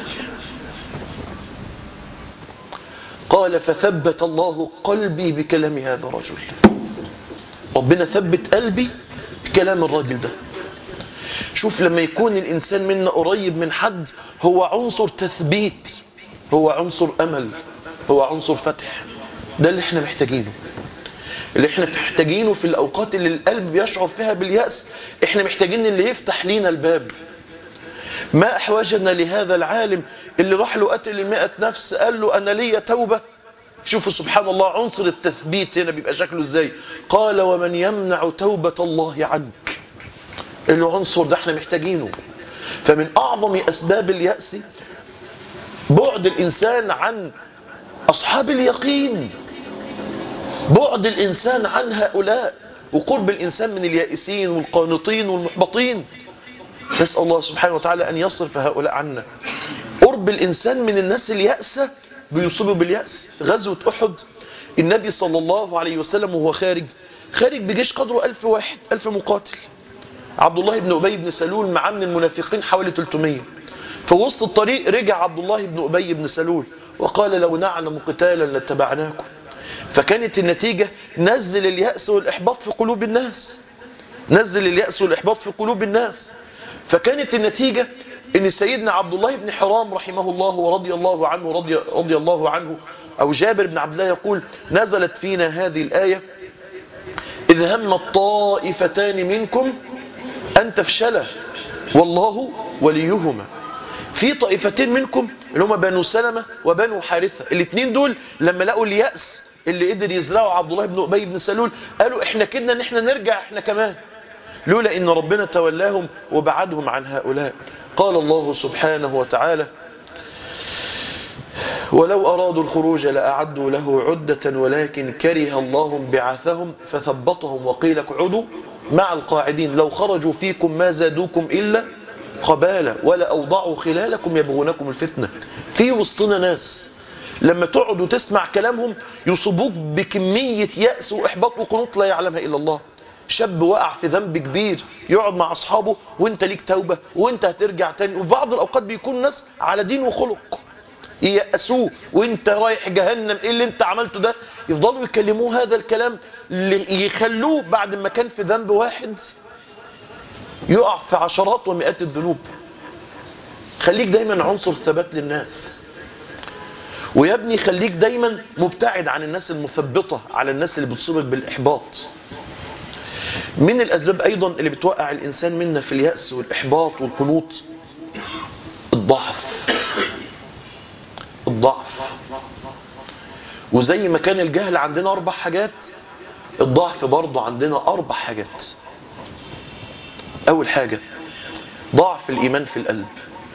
Speaker 1: قال فثبت الله قلبي بكلام هذا الرجل ربنا ثبت قلبي بكلام الراجل ده شوف لما يكون الإنسان منا قريب من حد هو عنصر تثبيت هو عنصر أمل هو عنصر فتح ده اللي احنا محتاجينه اللي احنا محتاجينه في الأوقات اللي القلب بيشعر فيها باليأس احنا محتاجين اللي يفتح لينا الباب ما أحوجنا لهذا العالم اللي راح له قتل المئة نفس قال له أنا لي توبة شوفوا سبحان الله عنصر التثبيت هنا بيبقى شكله ازاي قال ومن يمنع توبة الله عنك العنصر ده احنا محتاجينه فمن أعظم أسباب اليأس بعد الإنسان عن أصحاب اليقين بعد الإنسان عن هؤلاء وقرب الإنسان من اليائسين والقانطين والمحبطين نسأل الله سبحانه وتعالى أن يصرف هؤلاء عنا قرب الإنسان من الناس اليأسة بيصيبوا باليأس غزوة أحد النبي صلى الله عليه وسلم وهو خارج خارج بجيش قدره ألف واحد ألف مقاتل عبد الله بن أبي بن سلول معاه من المنافقين حوالي 300 في وسط الطريق رجع عبد الله بن أبي بن سلول وقال لو نعلم قتالا لاتبعناكم فكانت النتيجة نزل اليأس والإحباط في قلوب الناس نزل اليأس والإحباط في قلوب الناس فكانت النتيجة ان سيدنا عبد الله بن حرام رحمه الله ورضي الله عنه رضي, رضي الله عنه او جابر بن عبد الله يقول نزلت فينا هذه الآية إذ هم الطائفتان منكم أن تفشلا والله وليهما في طائفتين منكم اللي هم بنو سلمة وبنو حارثة الاثنين دول لما لقوا اليأس اللي قدر يزرعه عبد الله بن أبي بن سلول قالوا احنا كدنا ان احنا نرجع احنا كمان لولا ان ربنا تولاهم وبعدهم عن هؤلاء قال الله سبحانه وتعالى ولو أرادوا الخروج لأعدوا له عدة ولكن كره الله بعثهم فثبطهم وقيل اقعدوا مع القاعدين لو خرجوا فيكم ما زادوكم إلا قبالة ولا أوضعوا خلالكم يبغونكم الفتنة في وسطنا ناس لما تقعد وتسمع كلامهم يصيبوك بكمية يأس وإحباط وقنوط لا يعلمها إلا الله شاب وقع في ذنب كبير يقعد مع أصحابه وانت ليك توبة وانت هترجع تاني وفي بعض الأوقات بيكون ناس على دين وخلق ييأسوه وانت رايح جهنم ايه اللي انت عملته ده يفضلوا يكلموه هذا الكلام اللي يخلوه بعد ما كان في ذنب واحد يقع في عشرات ومئات الذنوب خليك دايما عنصر ثبات للناس ويا ابني خليك دايما مبتعد عن الناس المثبطة على الناس اللي بتصيبك بالإحباط من الأسباب أيضا اللي بتوقع الإنسان منا في اليأس والإحباط والقنوط الضعف الضعف وزي ما كان الجهل عندنا أربع حاجات الضعف برضه عندنا أربع حاجات أول حاجة ضعف الإيمان في القلب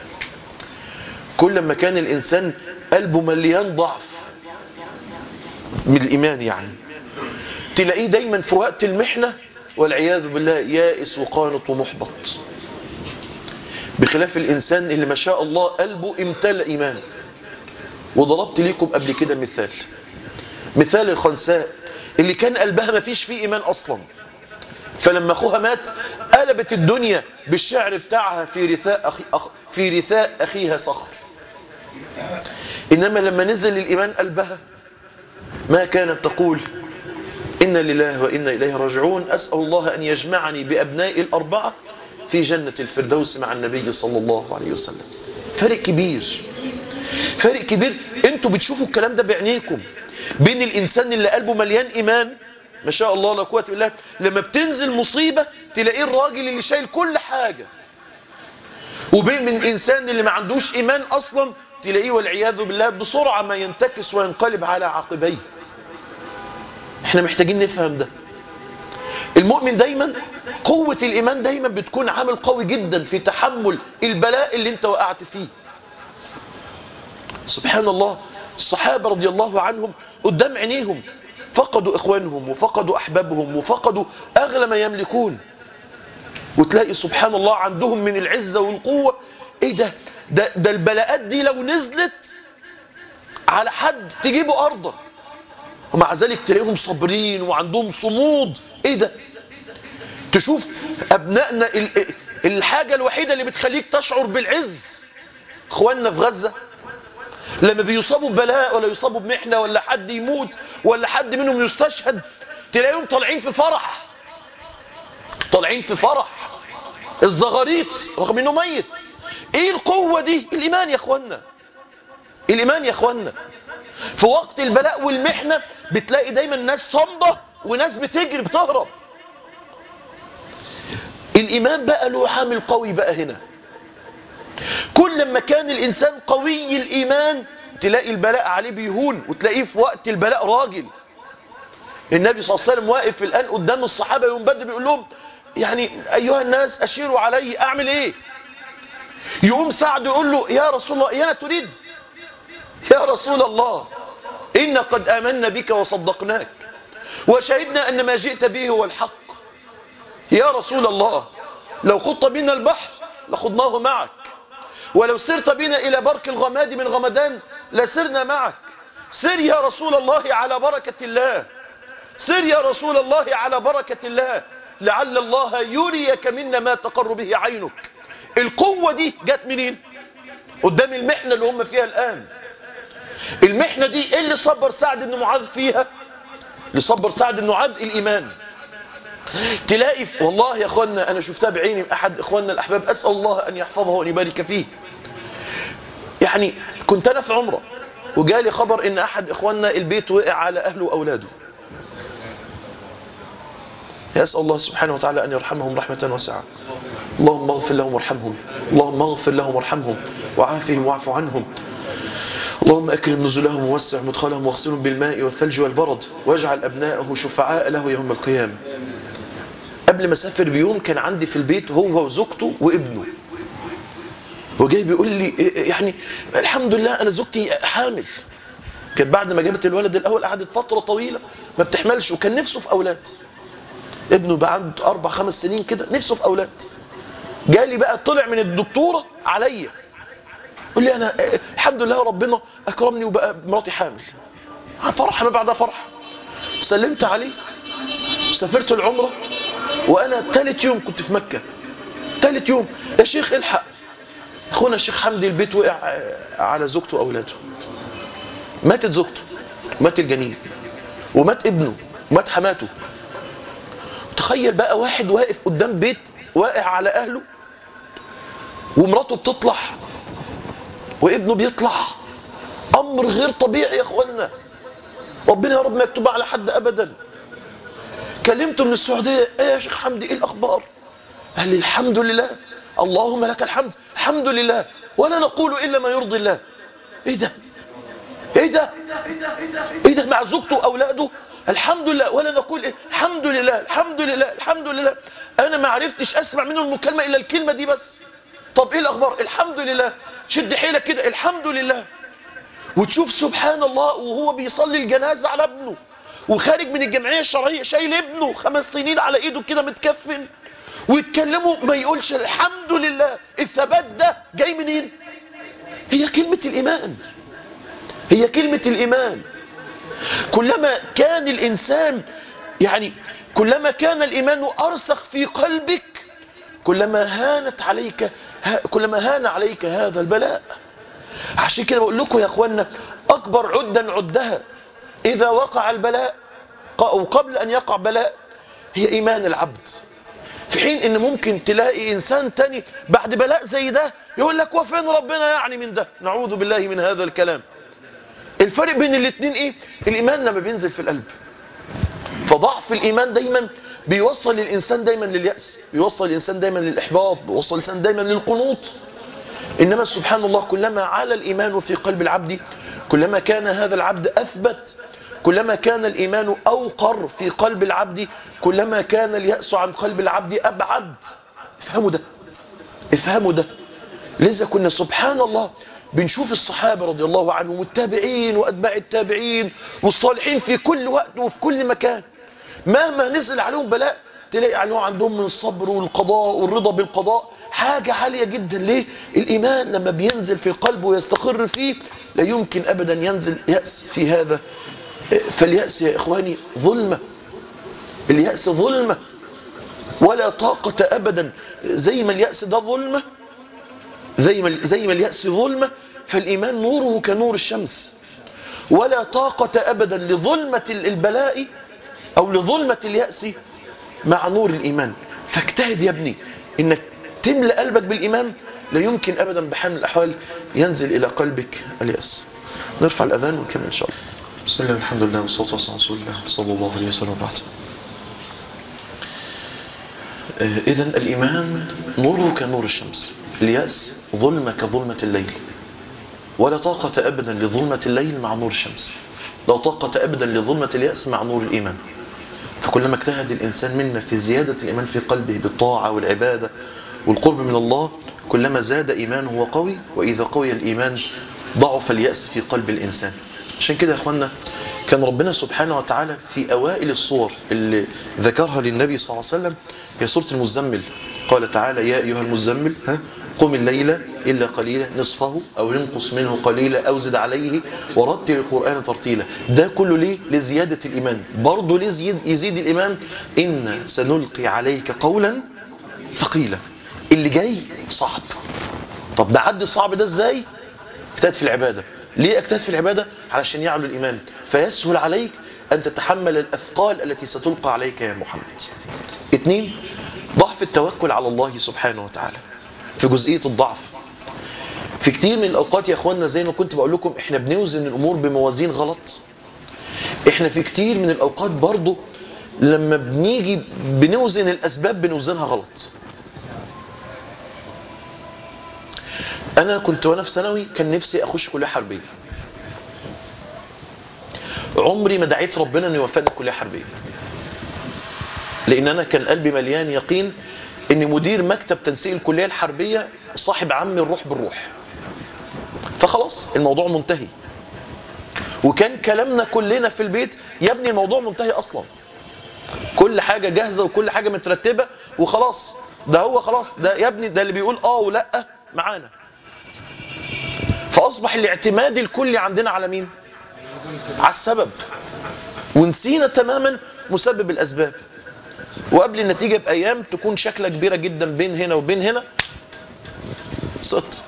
Speaker 1: كل ما كان الإنسان قلبه مليان ضعف من الإيمان يعني تلاقيه دايما في وقت المحنة والعياذ بالله يائس وقانط ومحبط بخلاف الإنسان اللي ما شاء الله قلبه امتلأ إيمان وضربت ليكم قبل كده مثال مثال الخنساء اللي كان قلبها ما فيش فيه إيمان أصلا فلما أخوها مات قلبت الدنيا بالشعر بتاعها في رثاء, أخي أخ في رثاء أخيها صخر إنما لما نزل الإيمان قلبها ما كانت تقول إن لله وإنا إليه راجعون أسأل الله أن يجمعني بأبناء الأربعة في جنة الفردوس مع النبي صلى الله عليه وسلم فرق كبير فرق كبير انتوا بتشوفوا الكلام ده بعينيكم بين الإنسان اللي قلبه مليان إيمان ما شاء الله لا قوه الا بالله لما بتنزل مصيبة تلاقيه الراجل اللي شايل كل حاجة وبين من الإنسان اللي ما عندوش إيمان أصلا تلاقيه والعياذ بالله بسرعة ما ينتكس وينقلب على عقبيه احنا محتاجين نفهم ده المؤمن دايما قوة الإيمان دايما بتكون عامل قوي جدا في تحمل البلاء اللي انت وقعت فيه سبحان الله الصحابة رضي الله عنهم قدام عينيهم فقدوا إخوانهم وفقدوا أحبابهم وفقدوا أغلى ما يملكون وتلاقي سبحان الله عندهم من العزة والقوة ايه ده ده, ده البلاءات دي لو نزلت على حد تجيبه أرضا ومع ذلك تلاقيهم صابرين وعندهم صمود ايه ده تشوف ابنائنا ال- الحاجة الوحيدة اللي بتخليك تشعر بالعز اخواننا في غزة لما بيصابوا ببلاء ولا يصابوا بمحنة ولا حد يموت ولا حد منهم يستشهد تلاقيهم طالعين في فرح طالعين في فرح الزغاريط رغم انه ميت ايه القوة دي الايمان يا اخوانا الايمان يا اخوانا في وقت البلاء والمحنة بتلاقي دايما ناس صامدة وناس بتجري بتهرب الايمان بقى له عامل قوي بقى هنا كل ما كان الانسان قوي الايمان تلاقي البلاء عليه بيهون وتلاقيه في وقت البلاء راجل النبي صلى الله عليه وسلم واقف الان قدام الصحابه يوم بدر بيقول لهم يعني ايها الناس اشيروا علي اعمل ايه يقوم سعد يقول له يا رسول الله ايانا تريد يا رسول الله إن قد آمنا بك وصدقناك وشهدنا أن ما جئت به هو الحق يا رسول الله لو خضت بنا البحر لخضناه معك ولو سرت بنا إلى برك الغماد من غمدان لسرنا معك سر يا رسول الله على بركة الله سر يا رسول الله على بركة الله لعل الله يريك منا ما تقر به عينك القوة دي جت منين قدام المحنة اللي هم فيها الآن المحنة دي ايه اللي صبر سعد بن معاذ فيها اللي صبر سعد بن معاذ الإيمان تلاقي والله يا اخوانا انا شفتها بعيني احد اخواننا الاحباب اسال الله ان يحفظه وان يبارك فيه يعني كنت انا في عمره وجالي خبر ان احد اخواننا البيت وقع على اهله واولاده يسال الله سبحانه وتعالى ان يرحمهم رحمه واسعه اللهم اغفر لهم وارحمهم اللهم اغفر لهم وارحمهم وعافهم واعف عنهم اللهم أكرم نزلهم ووسع مدخلهم واغسلهم بالماء والثلج والبرد واجعل أبناءه شفعاء له يوم القيامة قبل ما اسافر بيوم كان عندي في البيت هو وزوجته وابنه وجاي بيقول لي يعني الحمد لله أنا زوجتي حامل كانت بعد ما جابت الولد الأول قعدت فترة طويلة ما بتحملش وكان نفسه في أولاد ابنه بقى عنده أربع خمس سنين كده نفسه في أولاد جالي بقى طلع من الدكتورة عليا يقول لي انا الحمد لله ربنا اكرمني وبقى مراتي حامل فرحه ما بعدها فرحه سلمت عليه سافرت العمره وانا ثالث يوم كنت في مكه ثالث يوم يا شيخ الحق اخونا الشيخ حمدي البيت وقع على زوجته واولاده ماتت زوجته مات الجنين ومات ابنه ومات حماته تخيل بقى واحد واقف قدام بيت واقع على اهله ومراته بتطلع وابنه بيطلع امر غير طبيعي يا اخوانا ربنا يا رب ما يكتب على حد ابدا كلمته من السعوديه ايه يا شيخ حمدي ايه الاخبار قال لي الحمد لله اللهم لك الحمد الحمد لله ولا نقول الا ما يرضي الله ايه ده ايه ده ايه ده مع زوجته واولاده الحمد لله ولا نقول إيه؟ الحمد لله الحمد لله الحمد لله انا ما عرفتش اسمع منه المكالمه الا الكلمه دي بس طب ايه الاخبار الحمد لله شد حيلك كده الحمد لله وتشوف سبحان الله وهو بيصلي الجنازه على ابنه وخارج من الجمعيه الشرعيه شايل ابنه خمس سنين على ايده كده متكفن ويتكلموا ما يقولش الحمد لله الثبات ده جاي منين هي كلمه الايمان هي كلمه الايمان كلما كان الانسان يعني كلما كان الايمان ارسخ في قلبك كلما هانت عليك كلما هان عليك هذا البلاء عشان كده بقول لكم يا اخوانا اكبر عدا عدها اذا وقع البلاء او قبل ان يقع بلاء هي ايمان العبد في حين ان ممكن تلاقي انسان تاني بعد بلاء زي ده يقول لك وفين ربنا يعني من ده نعوذ بالله من هذا الكلام الفرق بين الاثنين ايه الايمان لما بينزل في القلب فضعف الايمان دايما بيوصل الانسان دايما للياس بيوصل الانسان دايما للاحباط بيوصل الانسان دايما للقنوط انما سبحان الله كلما علا الايمان في قلب العبد كلما كان هذا العبد اثبت كلما كان الايمان اوقر في قلب العبد كلما كان الياس عن قلب العبد ابعد افهموا ده افهموا ده لذا كنا سبحان الله بنشوف الصحابة رضي الله عنهم والتابعين وأتباع التابعين والصالحين في كل وقت وفي كل مكان مهما نزل عليهم بلاء تلاقي عليهم عندهم من الصبر والقضاء والرضا بالقضاء حاجة عالية جدا ليه الإيمان لما بينزل في قلبه ويستقر فيه لا يمكن أبدا ينزل يأس في هذا فاليأس يا إخواني ظلمة اليأس ظلمة ولا طاقة أبدا زي ما اليأس ده ظلمة زي ما, زي ما اليأس ظلمة فالإيمان نوره كنور الشمس ولا طاقة أبدا لظلمة البلاء أو لظلمة اليأس مع نور الإيمان فاجتهد يا ابني إنك تملأ قلبك بالإيمان لا يمكن أبدا بحال من الأحوال ينزل إلى قلبك اليأس نرفع الأذان ونكمل إن شاء الله بسم الله والحمد لله والصلاة والسلام على رسول الله صلى الله عليه وسلم بعد إذا الإيمان نوره كنور الشمس اليأس ظلمة كظلمة الليل ولا طاقة أبدا لظلمة الليل مع نور الشمس لا طاقة أبدا لظلمة اليأس مع نور الإيمان فكلما اجتهد الإنسان منا في زيادة الإيمان في قلبه بالطاعة والعبادة والقرب من الله كلما زاد إيمانه وقوي وإذا قوي الإيمان ضعف اليأس في قلب الإنسان عشان كده يا أخوانا كان ربنا سبحانه وتعالى في أوائل الصور اللي ذكرها للنبي صلى الله عليه وسلم هي سورة المزمل قال تعالى يا أيها المزمل ها قم الليل إلا قليلا نصفه أو ينقص منه قليلا أو زد عليه ورتل القرآن ترتيلا ده كله ليه لزيادة الإيمان برضه ليه يزيد, يزيد الإيمان إن سنلقي عليك قولا ثقيلا اللي جاي صعب طب ده عدي الصعب ده ازاي اجتهد في العبادة ليه اجتهد في العبادة علشان يعلو الإيمان فيسهل عليك أن تتحمل الأثقال التي ستلقى عليك يا محمد اثنين ضعف التوكل على الله سبحانه وتعالى في جزئية الضعف في كتير من الأوقات يا أخوانا زي ما كنت بقول لكم إحنا بنوزن الأمور بموازين غلط إحنا في كتير من الأوقات برضو لما بنيجي بنوزن الأسباب بنوزنها غلط أنا كنت وأنا في ثانوي كان نفسي أخش كلية حربية عمري ما دعيت ربنا أن يوفقني كلية حربية لأن أنا كان قلبي مليان يقين أن مدير مكتب تنسيق الكلية الحربية صاحب عمي الروح بالروح فخلاص الموضوع منتهي وكان كلامنا كلنا في البيت يا ابني الموضوع منتهي أصلا كل حاجة جاهزة وكل حاجة مترتبة وخلاص ده هو خلاص ده يا ابني ده اللي بيقول اه ولا معانا فأصبح الاعتماد الكلي عندنا على مين على السبب ونسينا تماما مسبب الأسباب وقبل النتيجة بأيام تكون شكلة كبيرة جدا بين هنا وبين هنا سقط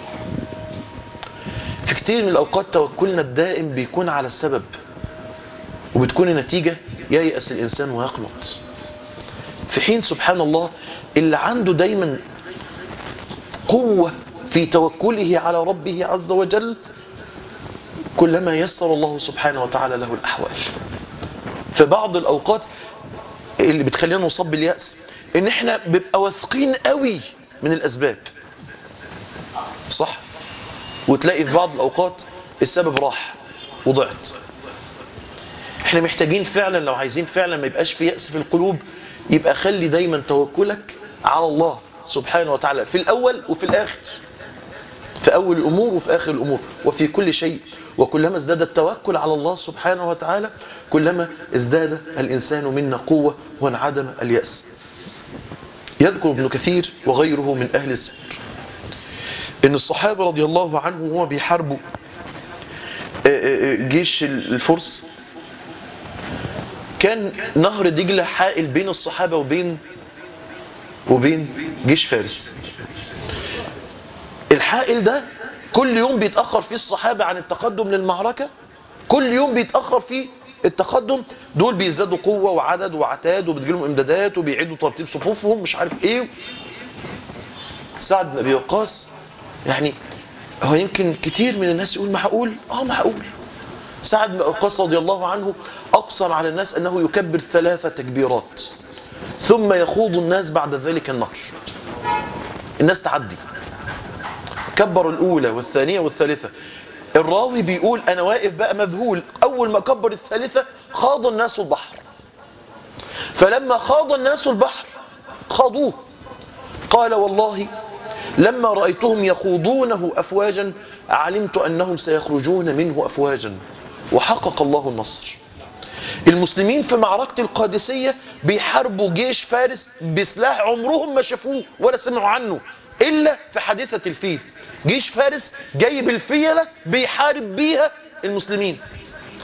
Speaker 1: في كتير من الأوقات توكلنا الدائم بيكون على السبب وبتكون النتيجة ييأس الإنسان ويقنط في حين سبحان الله اللي عنده دايما قوة في توكله على ربه عز وجل كلما يسر الله سبحانه وتعالى له الأحوال في بعض الأوقات اللي بتخلينا نصاب باليأس ان احنا بيبقى واثقين قوي من الأسباب صح وتلاقي في بعض الأوقات السبب راح وضعت احنا محتاجين فعلا لو عايزين فعلا ما يبقاش في يأس في القلوب يبقى خلي دايما توكلك على الله سبحانه وتعالى في الأول وفي الآخر في أول الأمور وفي آخر الأمور وفي كل شيء وكلما ازداد التوكل على الله سبحانه وتعالى كلما ازداد الإنسان منا قوة وانعدم اليأس يذكر ابن كثير وغيره من أهل السر إن الصحابة رضي الله عنهم وهو بيحاربوا جيش الفرس كان نهر دجلة حائل بين الصحابة وبين وبين جيش فارس الحائل ده كل يوم بيتأخر فيه الصحابة عن التقدم للمعركة كل يوم بيتأخر فيه التقدم دول بيزدادوا قوة وعدد وعتاد وبتجيلهم امدادات وبيعيدوا ترتيب صفوفهم مش عارف ايه سعد بن ابي وقاص يعني هو يمكن كتير من الناس يقول معقول اه معقول سعد بن وقاص رضي الله عنه اقسم على الناس انه يكبر ثلاثة تكبيرات ثم يخوض الناس بعد ذلك النهر الناس تعدي كبر الأولى والثانية والثالثة الراوي بيقول أنا واقف بقى مذهول أول ما كبر الثالثة خاض الناس البحر فلما خاض الناس البحر خاضوه قال والله لما رأيتهم يخوضونه أفواجا علمت أنهم سيخرجون منه أفواجا وحقق الله النصر المسلمين في معركة القادسية بيحاربوا جيش فارس بسلاح عمرهم ما شافوه ولا سمعوا عنه إلا في حادثة الفيل جيش فارس جايب الفيلة بيحارب بيها المسلمين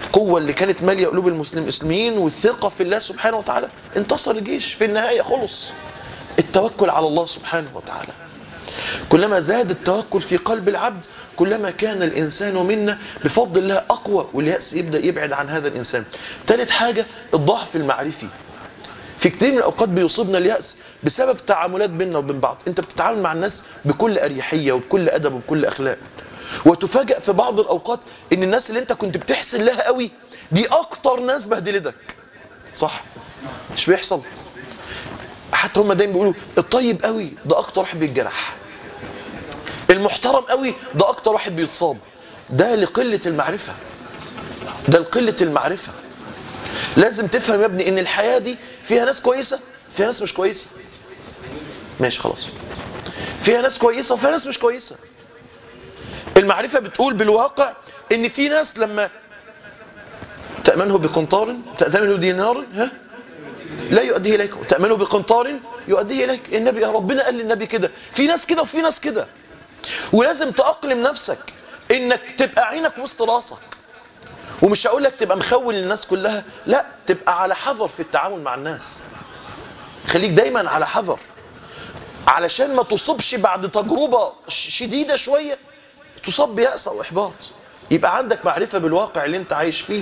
Speaker 1: القوة اللي كانت مالية قلوب المسلمين والثقة في الله سبحانه وتعالى انتصر الجيش في النهاية خلص التوكل على الله سبحانه وتعالى كلما زاد التوكل في قلب العبد كلما كان الإنسان منا بفضل الله أقوى واليأس يبدأ يبعد عن هذا الإنسان ثالث حاجة الضعف المعرفي في كتير من الأوقات بيصيبنا اليأس بسبب تعاملات بيننا وبين بعض انت بتتعامل مع الناس بكل أريحية وبكل أدب وبكل أخلاق وتفاجأ في بعض الأوقات ان الناس اللي انت كنت بتحسن لها قوي دي أكتر ناس بهدلتك صح مش بيحصل حتى هم دايما بيقولوا الطيب قوي ده أكتر واحد بيتجرح المحترم قوي ده أكتر واحد بيتصاب ده لقلة المعرفة ده لقلة المعرفة لازم تفهم يا ابني ان الحياة دي فيها ناس كويسة فيها ناس مش كويسة ماشي خلاص فيها ناس كويسة وفيها ناس مش كويسة المعرفة بتقول بالواقع ان في ناس لما تأمنه بقنطار تأمنه دينار ها لا يؤديه إليك تأمنه بقنطار يؤديه إليك النبي ربنا قال للنبي كده في ناس كده وفي ناس كده ولازم تأقلم نفسك انك تبقى عينك وسط راسك ومش هقول لك تبقى مخول للناس كلها لا تبقى على حذر في التعامل مع الناس خليك دايما على حذر علشان ما تصبش بعد تجربة شديدة شوية تصاب بيأس أو إحباط يبقى عندك معرفة بالواقع اللي انت عايش فيه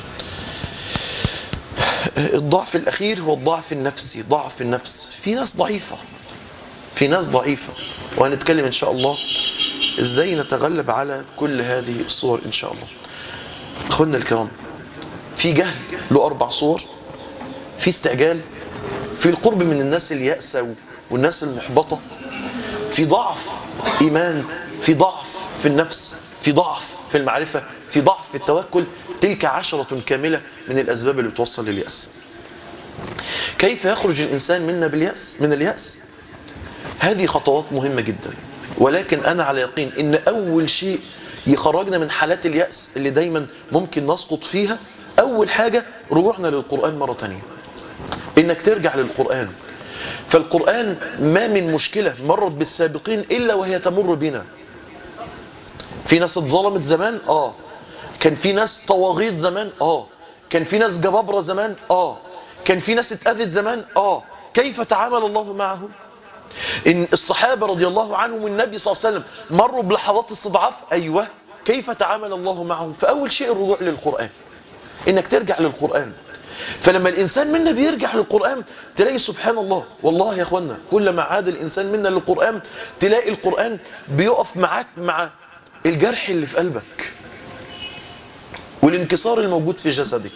Speaker 1: الضعف الأخير هو الضعف النفسي ضعف النفس في ناس ضعيفة في ناس ضعيفة وهنتكلم إن شاء الله إزاي نتغلب على كل هذه الصور إن شاء الله أخواننا الكرام في جهل له أربع صور في استعجال في القرب من الناس اليأسة والناس المحبطة في ضعف إيمان في ضعف في النفس في ضعف في المعرفة في ضعف في التوكل تلك عشرة كاملة من الأسباب اللي بتوصل لليأس كيف يخرج الإنسان منا باليأس من اليأس هذه خطوات مهمة جدا ولكن أنا على يقين إن أول شيء يخرجنا من حالات اليأس اللي دايما ممكن نسقط فيها أول حاجة رجوعنا للقرآن مرة تانية إنك ترجع للقرآن فالقرآن ما من مشكلة مرت بالسابقين إلا وهي تمر بنا في ناس اتظلمت زمان آه كان في ناس طواغيت زمان آه كان في ناس جبابرة زمان آه كان في ناس اتأذت زمان آه كيف تعامل الله معهم إن الصحابة رضي الله عنهم والنبي صلى الله عليه وسلم مروا بلحظات استضعاف أيوة كيف تعامل الله معهم فأول شيء الرجوع للقرآن إنك ترجع للقرآن فلما الإنسان منا بيرجع للقرآن تلاقي سبحان الله والله يا أخوانا كلما عاد الإنسان منا للقرآن تلاقي القرآن بيقف معاك مع الجرح اللي في قلبك والانكسار الموجود في جسدك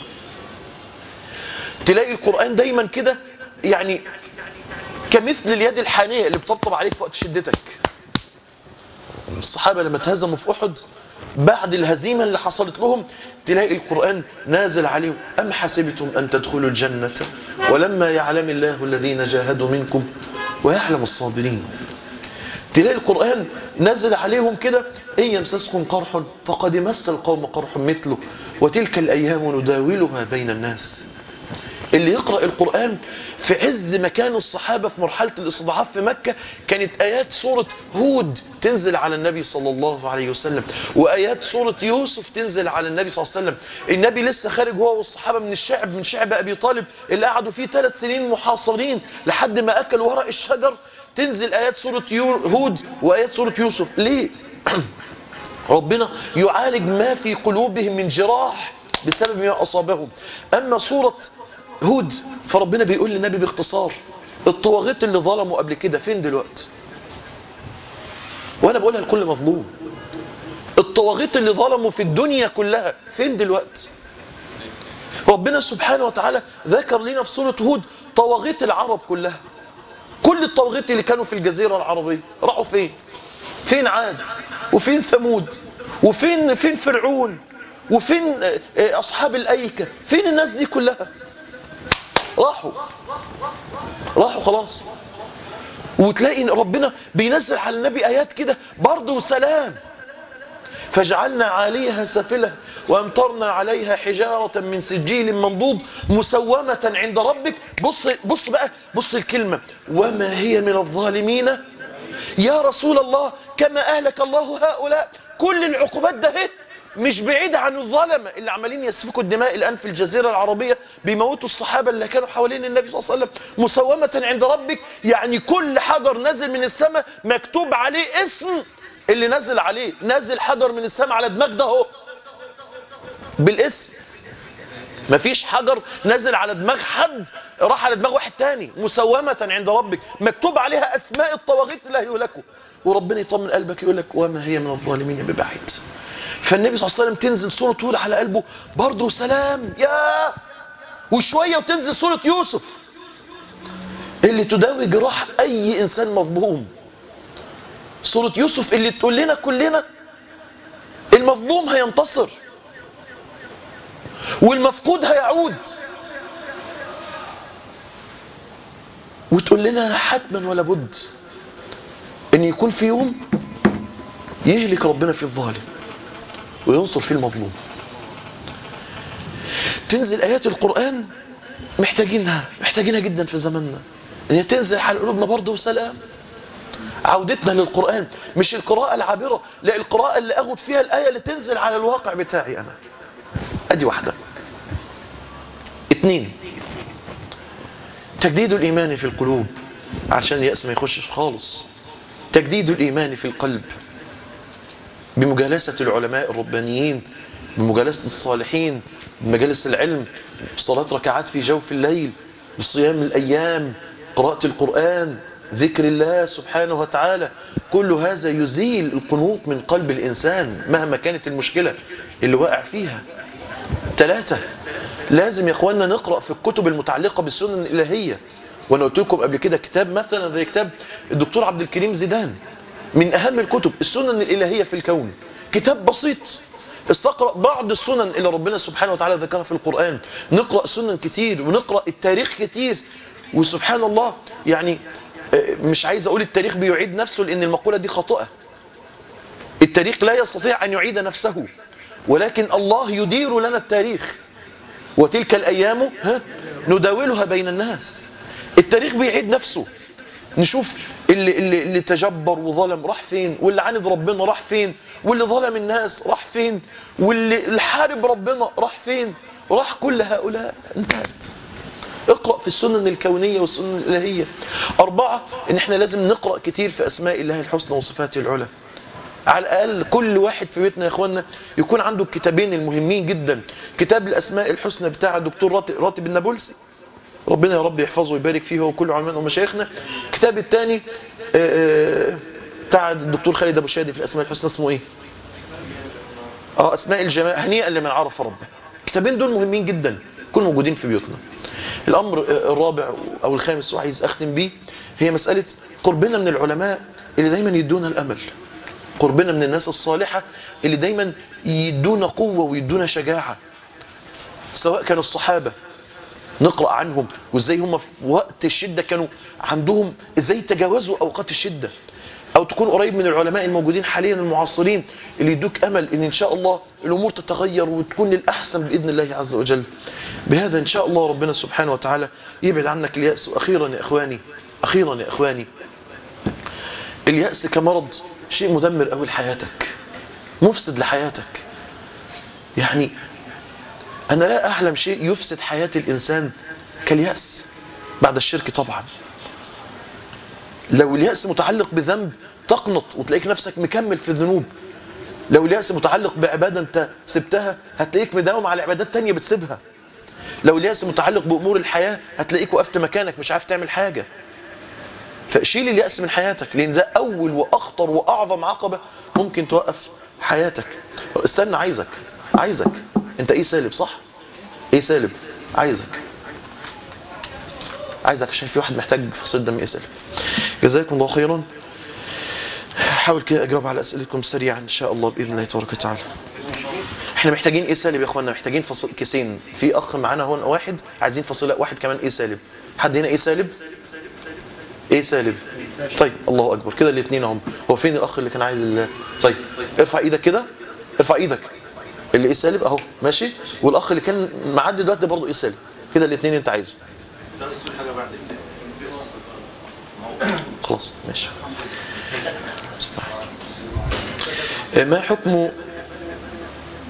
Speaker 1: تلاقي القرآن دايما كده يعني كمثل اليد الحانية اللي بتطبطب عليك في وقت شدتك الصحابة لما تهزموا في أحد بعد الهزيمة اللي حصلت لهم تلاقي القرآن نازل عليهم أم حسبتم أن تدخلوا الجنة ولما يعلم الله الذين جاهدوا منكم ويعلم الصابرين تلاقي القرآن نزل عليهم كده إن يمسسكم قرح فقد مس القوم قرح مثله وتلك الأيام نداولها بين الناس اللي يقرأ القرآن في عز مكان الصحابة في مرحلة الاستضعاف في مكة كانت آيات سورة هود تنزل على النبي صلى الله عليه وسلم وآيات سورة يوسف تنزل على النبي صلى الله عليه وسلم النبي لسه خارج هو والصحابة من الشعب من شعب أبي طالب اللي قعدوا فيه ثلاث سنين محاصرين لحد ما أكل ورق الشجر تنزل آيات سورة هود وآيات سورة يوسف ليه؟ ربنا يعالج ما في قلوبهم من جراح بسبب ما أصابهم أما سورة هود فربنا بيقول للنبي باختصار الطواغيت اللي ظلموا قبل كده فين دلوقتي وانا بقولها لكل مظلوم الطواغيت اللي ظلموا في الدنيا كلها فين دلوقتي ربنا سبحانه وتعالى ذكر لنا في سورة هود طواغيت العرب كلها كل الطواغيت اللي كانوا في الجزيرة العربية راحوا فين فين عاد وفين ثمود وفين فين فرعون وفين أصحاب الأيكة فين الناس دي كلها راحوا راحوا خلاص وتلاقي ربنا بينزل على النبي آيات كده برضه سلام فجعلنا عاليها سفلة وامطرنا عليها حجارة من سجيل منضود مسومة عند ربك بص, بص بقى بص الكلمة وما هي من الظالمين يا رسول الله كما أهلك الله هؤلاء كل العقوبات ده مش بعيدة عن الظلمة اللي عمالين يسفكوا الدماء الآن في الجزيرة العربية بيموتوا الصحابة اللي كانوا حوالين النبي صلى الله عليه وسلم مسومة عند ربك يعني كل حجر نازل من السماء مكتوب عليه اسم اللي نزل عليه نازل حجر من السماء على دماغ ده اهو بالاسم مفيش حجر نزل على دماغ حد راح على دماغ واحد تاني مسومة عند ربك مكتوب عليها أسماء الطواغيت اللي هيهلكوا وربنا يطمن قلبك يقول لك وما هي من الظالمين ببعيد فالنبي صلى الله عليه وسلم تنزل سورة هود على قلبه برضه سلام يا وشوية وتنزل سورة يوسف اللي تداوي جراح أي إنسان مظلوم سورة يوسف اللي تقول لنا كلنا المظلوم هينتصر والمفقود هيعود وتقول لنا حتما ولا بد ان يكون في يوم يهلك ربنا في الظالم وينصر فيه المظلوم تنزل ايات القرآن محتاجينها محتاجينها جدا في زماننا ان هي تنزل على قلوبنا برضه وسلام عودتنا للقرآن مش القراءة العابرة لا القراءة اللي اخد فيها الآية اللي تنزل على الواقع بتاعي انا ادي واحدة اتنين تجديد الإيمان في القلوب عشان اليأس ما يخشش خالص تجديد الإيمان في القلب بمجالسة العلماء الربانيين بمجالسة الصالحين بمجالس العلم بصلاة ركعات في جوف الليل بصيام الأيام قراءة القرآن ذكر الله سبحانه وتعالى كل هذا يزيل القنوط من قلب الإنسان مهما كانت المشكلة اللي واقع فيها ثلاثة لازم يا اخواننا نقرأ في الكتب المتعلقة بالسنن الإلهية وانا قلت لكم قبل كده كتاب مثلا زي كتاب الدكتور عبد الكريم زيدان من اهم الكتب السنن الإلهية في الكون كتاب بسيط استقرأ بعض السنن اللي ربنا سبحانه وتعالى ذكرها في القرآن نقرأ سنن كتير ونقرأ التاريخ كتير وسبحان الله يعني مش عايز اقول التاريخ بيعيد نفسه لان المقولة دي خاطئة التاريخ لا يستطيع ان يعيد نفسه ولكن الله يدير لنا التاريخ وتلك الأيام ها نداولها بين الناس التاريخ بيعيد نفسه نشوف اللي, اللي, اللي تجبر وظلم راح فين واللي عاند ربنا راح فين واللي ظلم الناس راح فين واللي حارب ربنا راح فين راح كل هؤلاء انتهت اقرأ في السنن الكونية والسنن الإلهية أربعة إن إحنا لازم نقرأ كتير في أسماء الله الحسنى وصفاته العلى على الأقل كل واحد في بيتنا يا إخواننا يكون عنده الكتابين المهمين جدا كتاب الأسماء الحسنى بتاع الدكتور راتب, راتب النابلسي ربنا يا رب يحفظه ويبارك فيه وكل علماء ومشايخنا الكتاب الثاني بتاع الدكتور خالد أبو شادي في الأسماء الحسنى اسمه إيه اه أسماء الجمال هنيئا لمن عرف ربه الكتابين دول مهمين جدا يكونوا موجودين في بيوتنا الأمر الرابع أو الخامس وعايز أختم بيه هي مسألة قربنا من العلماء اللي دايما يدونا الأمل قربنا من الناس الصالحة اللي دايما يدونا قوة ويدونا شجاعة سواء كانوا الصحابة نقرأ عنهم وازاي هم في وقت الشدة كانوا عندهم ازاي تجاوزوا أوقات الشدة أو تكون قريب من العلماء الموجودين حاليا المعاصرين اللي يدوك أمل إن إن شاء الله الأمور تتغير وتكون للأحسن بإذن الله عز وجل بهذا إن شاء الله ربنا سبحانه وتعالى يبعد عنك اليأس وأخيرا يا إخواني أخيرا يا إخواني اليأس كمرض شيء مدمر قوي لحياتك مفسد لحياتك يعني أنا لا أعلم شيء يفسد حياة الإنسان كاليأس بعد الشرك طبعا لو اليأس متعلق بذنب تقنط وتلاقيك نفسك مكمل في الذنوب لو اليأس متعلق بعبادة انت سبتها هتلاقيك مداوم على عبادات تانية بتسيبها لو اليأس متعلق بأمور الحياة هتلاقيك وقفت مكانك مش عارف تعمل حاجة فشيل اليأس من حياتك لأن ده أول وأخطر وأعظم عقبة ممكن توقف حياتك استنى عايزك عايزك انت ايه سالب صح ايه سالب عايزك عايزك عشان في واحد محتاج فصيل دم ايه سالب جزاكم الله خيرا حاول كده اجاوب على اسئلتكم سريعا ان شاء الله باذن الله تبارك وتعالى احنا محتاجين ايه سالب يا اخوانا محتاجين فصل كيسين في اخ معانا هون واحد عايزين فصيله واحد كمان ايه سالب حد هنا ايه سالب ايه سالب طيب الله اكبر كده الاثنين اهم هو فين الاخ اللي كان عايز ال... طيب ارفع ايدك كده ارفع ايدك اللي ايه سالب اهو ماشي والاخ اللي كان معدي دلوقتي برضه ايه سالب كده الاثنين انت عايزه خلاص ماشي ما حكم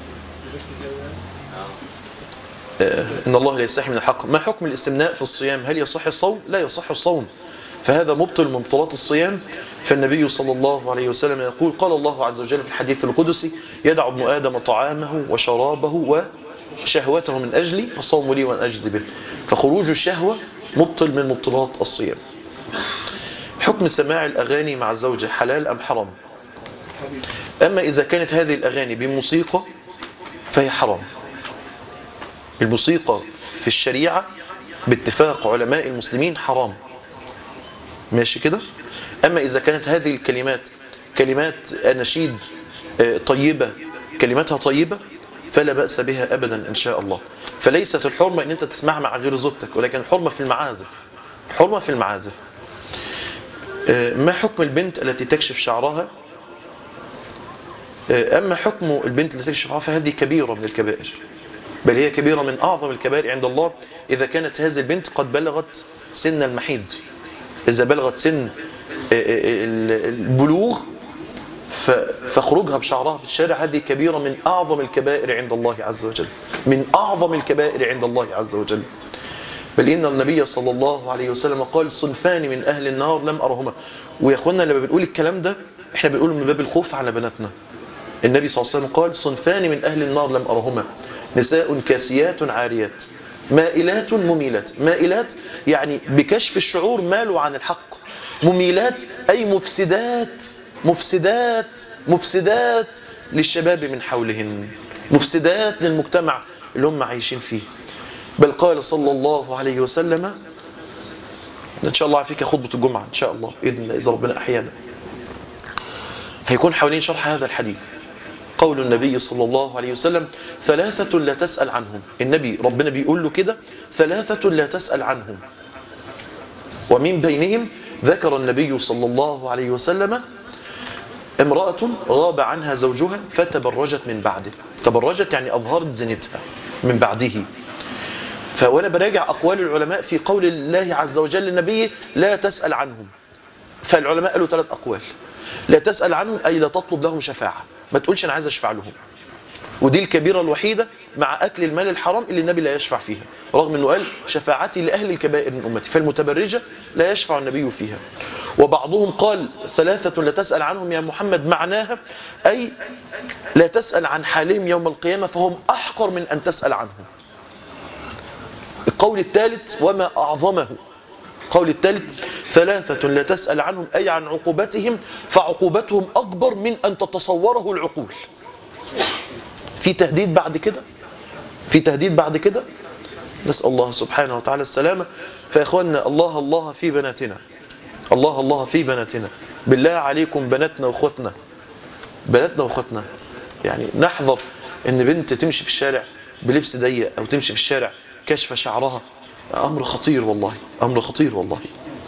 Speaker 1: إن الله لا يستحي من الحق ما حكم الاستمناء في الصيام هل يصح الصوم لا يصح الصوم فهذا مبطل من مبطلات الصيام فالنبي صلى الله عليه وسلم يقول قال الله عز وجل في الحديث القدسي يدع ابن آدم طعامه وشرابه وشهوته من أجلي فالصوم لي وأن أجزي به فخروج الشهوة مبطل من مبطلات الصيام حكم سماع الأغاني مع الزوجة حلال أم حرام أما إذا كانت هذه الأغاني بموسيقى فهي حرام الموسيقى في الشريعة باتفاق علماء المسلمين حرام ماشي كده أما إذا كانت هذه الكلمات كلمات أناشيد طيبة كلماتها طيبة فلا بأس بها أبدا إن شاء الله فليست الحرمة إن أنت تسمعها مع غير زوجتك ولكن الحرمة في المعازف الحرمة في المعازف ما حكم البنت التي تكشف شعرها أما حكم البنت التي تكشف شعرها فهذه كبيرة من الكبائر بل هي كبيرة من أعظم الكبائر عند الله إذا كانت هذه البنت قد بلغت سن المحيض إذا بلغت سن البلوغ فخروجها بشعرها في الشارع هذه كبيرة من أعظم الكبائر عند الله عز وجل من أعظم الكبائر عند الله عز وجل بل إن النبي صلى الله عليه وسلم قال صنفان من أهل النار لم أرهما ويا أخوانا لما بنقول الكلام ده احنا بنقوله من باب الخوف على بناتنا النبي صلى الله عليه وسلم قال صنفان من أهل النار لم أرهما نساء كاسيات عاريات مائلات مميلات مائلات يعني بكشف الشعور مالوا عن الحق مميلات أي مفسدات مفسدات مفسدات للشباب من حولهن مفسدات للمجتمع اللي هم عايشين فيه بل قال صلى الله عليه وسلم إن شاء الله فيك خطبة الجمعة إن شاء الله بإذن الله إذا ربنا أحيانا هيكون حوالين شرح هذا الحديث قول النبي صلى الله عليه وسلم ثلاثة لا تسأل عنهم النبي ربنا بيقول له كده ثلاثة لا تسأل عنهم ومن بينهم ذكر النبي صلى الله عليه وسلم امرأة غاب عنها زوجها فتبرجت من بعده تبرجت يعني أظهرت زينتها من بعده فوانا براجع أقوال العلماء في قول الله عز وجل للنبي لا تسأل عنهم فالعلماء قالوا ثلاث أقوال لا تسأل عنهم أي لا تطلب لهم شفاعة ما تقولش أنا عايز أشفع لهم ودي الكبيرة الوحيدة مع أكل المال الحرام اللي النبي لا يشفع فيها رغم أنه قال شفاعتي لأهل الكبائر من أمتي فالمتبرجة لا يشفع النبي فيها وبعضهم قال ثلاثة لا تسأل عنهم يا محمد معناها أي لا تسأل عن حالهم يوم القيامة فهم أحقر من أن تسأل عنهم القول الثالث وما أعظمه قول الثالث ثلاثة لا تسأل عنهم أي عن عقوبتهم فعقوبتهم أكبر من أن تتصوره العقول في تهديد بعد كده في تهديد بعد كده نسأل الله سبحانه وتعالى السلامة فإخواننا الله الله في بناتنا الله الله في بناتنا بالله عليكم بناتنا وأخوتنا بناتنا وأخوتنا يعني نحذر ان بنت تمشي في الشارع بلبس ضيق او تمشي في الشارع كشف شعرها امر خطير والله امر خطير والله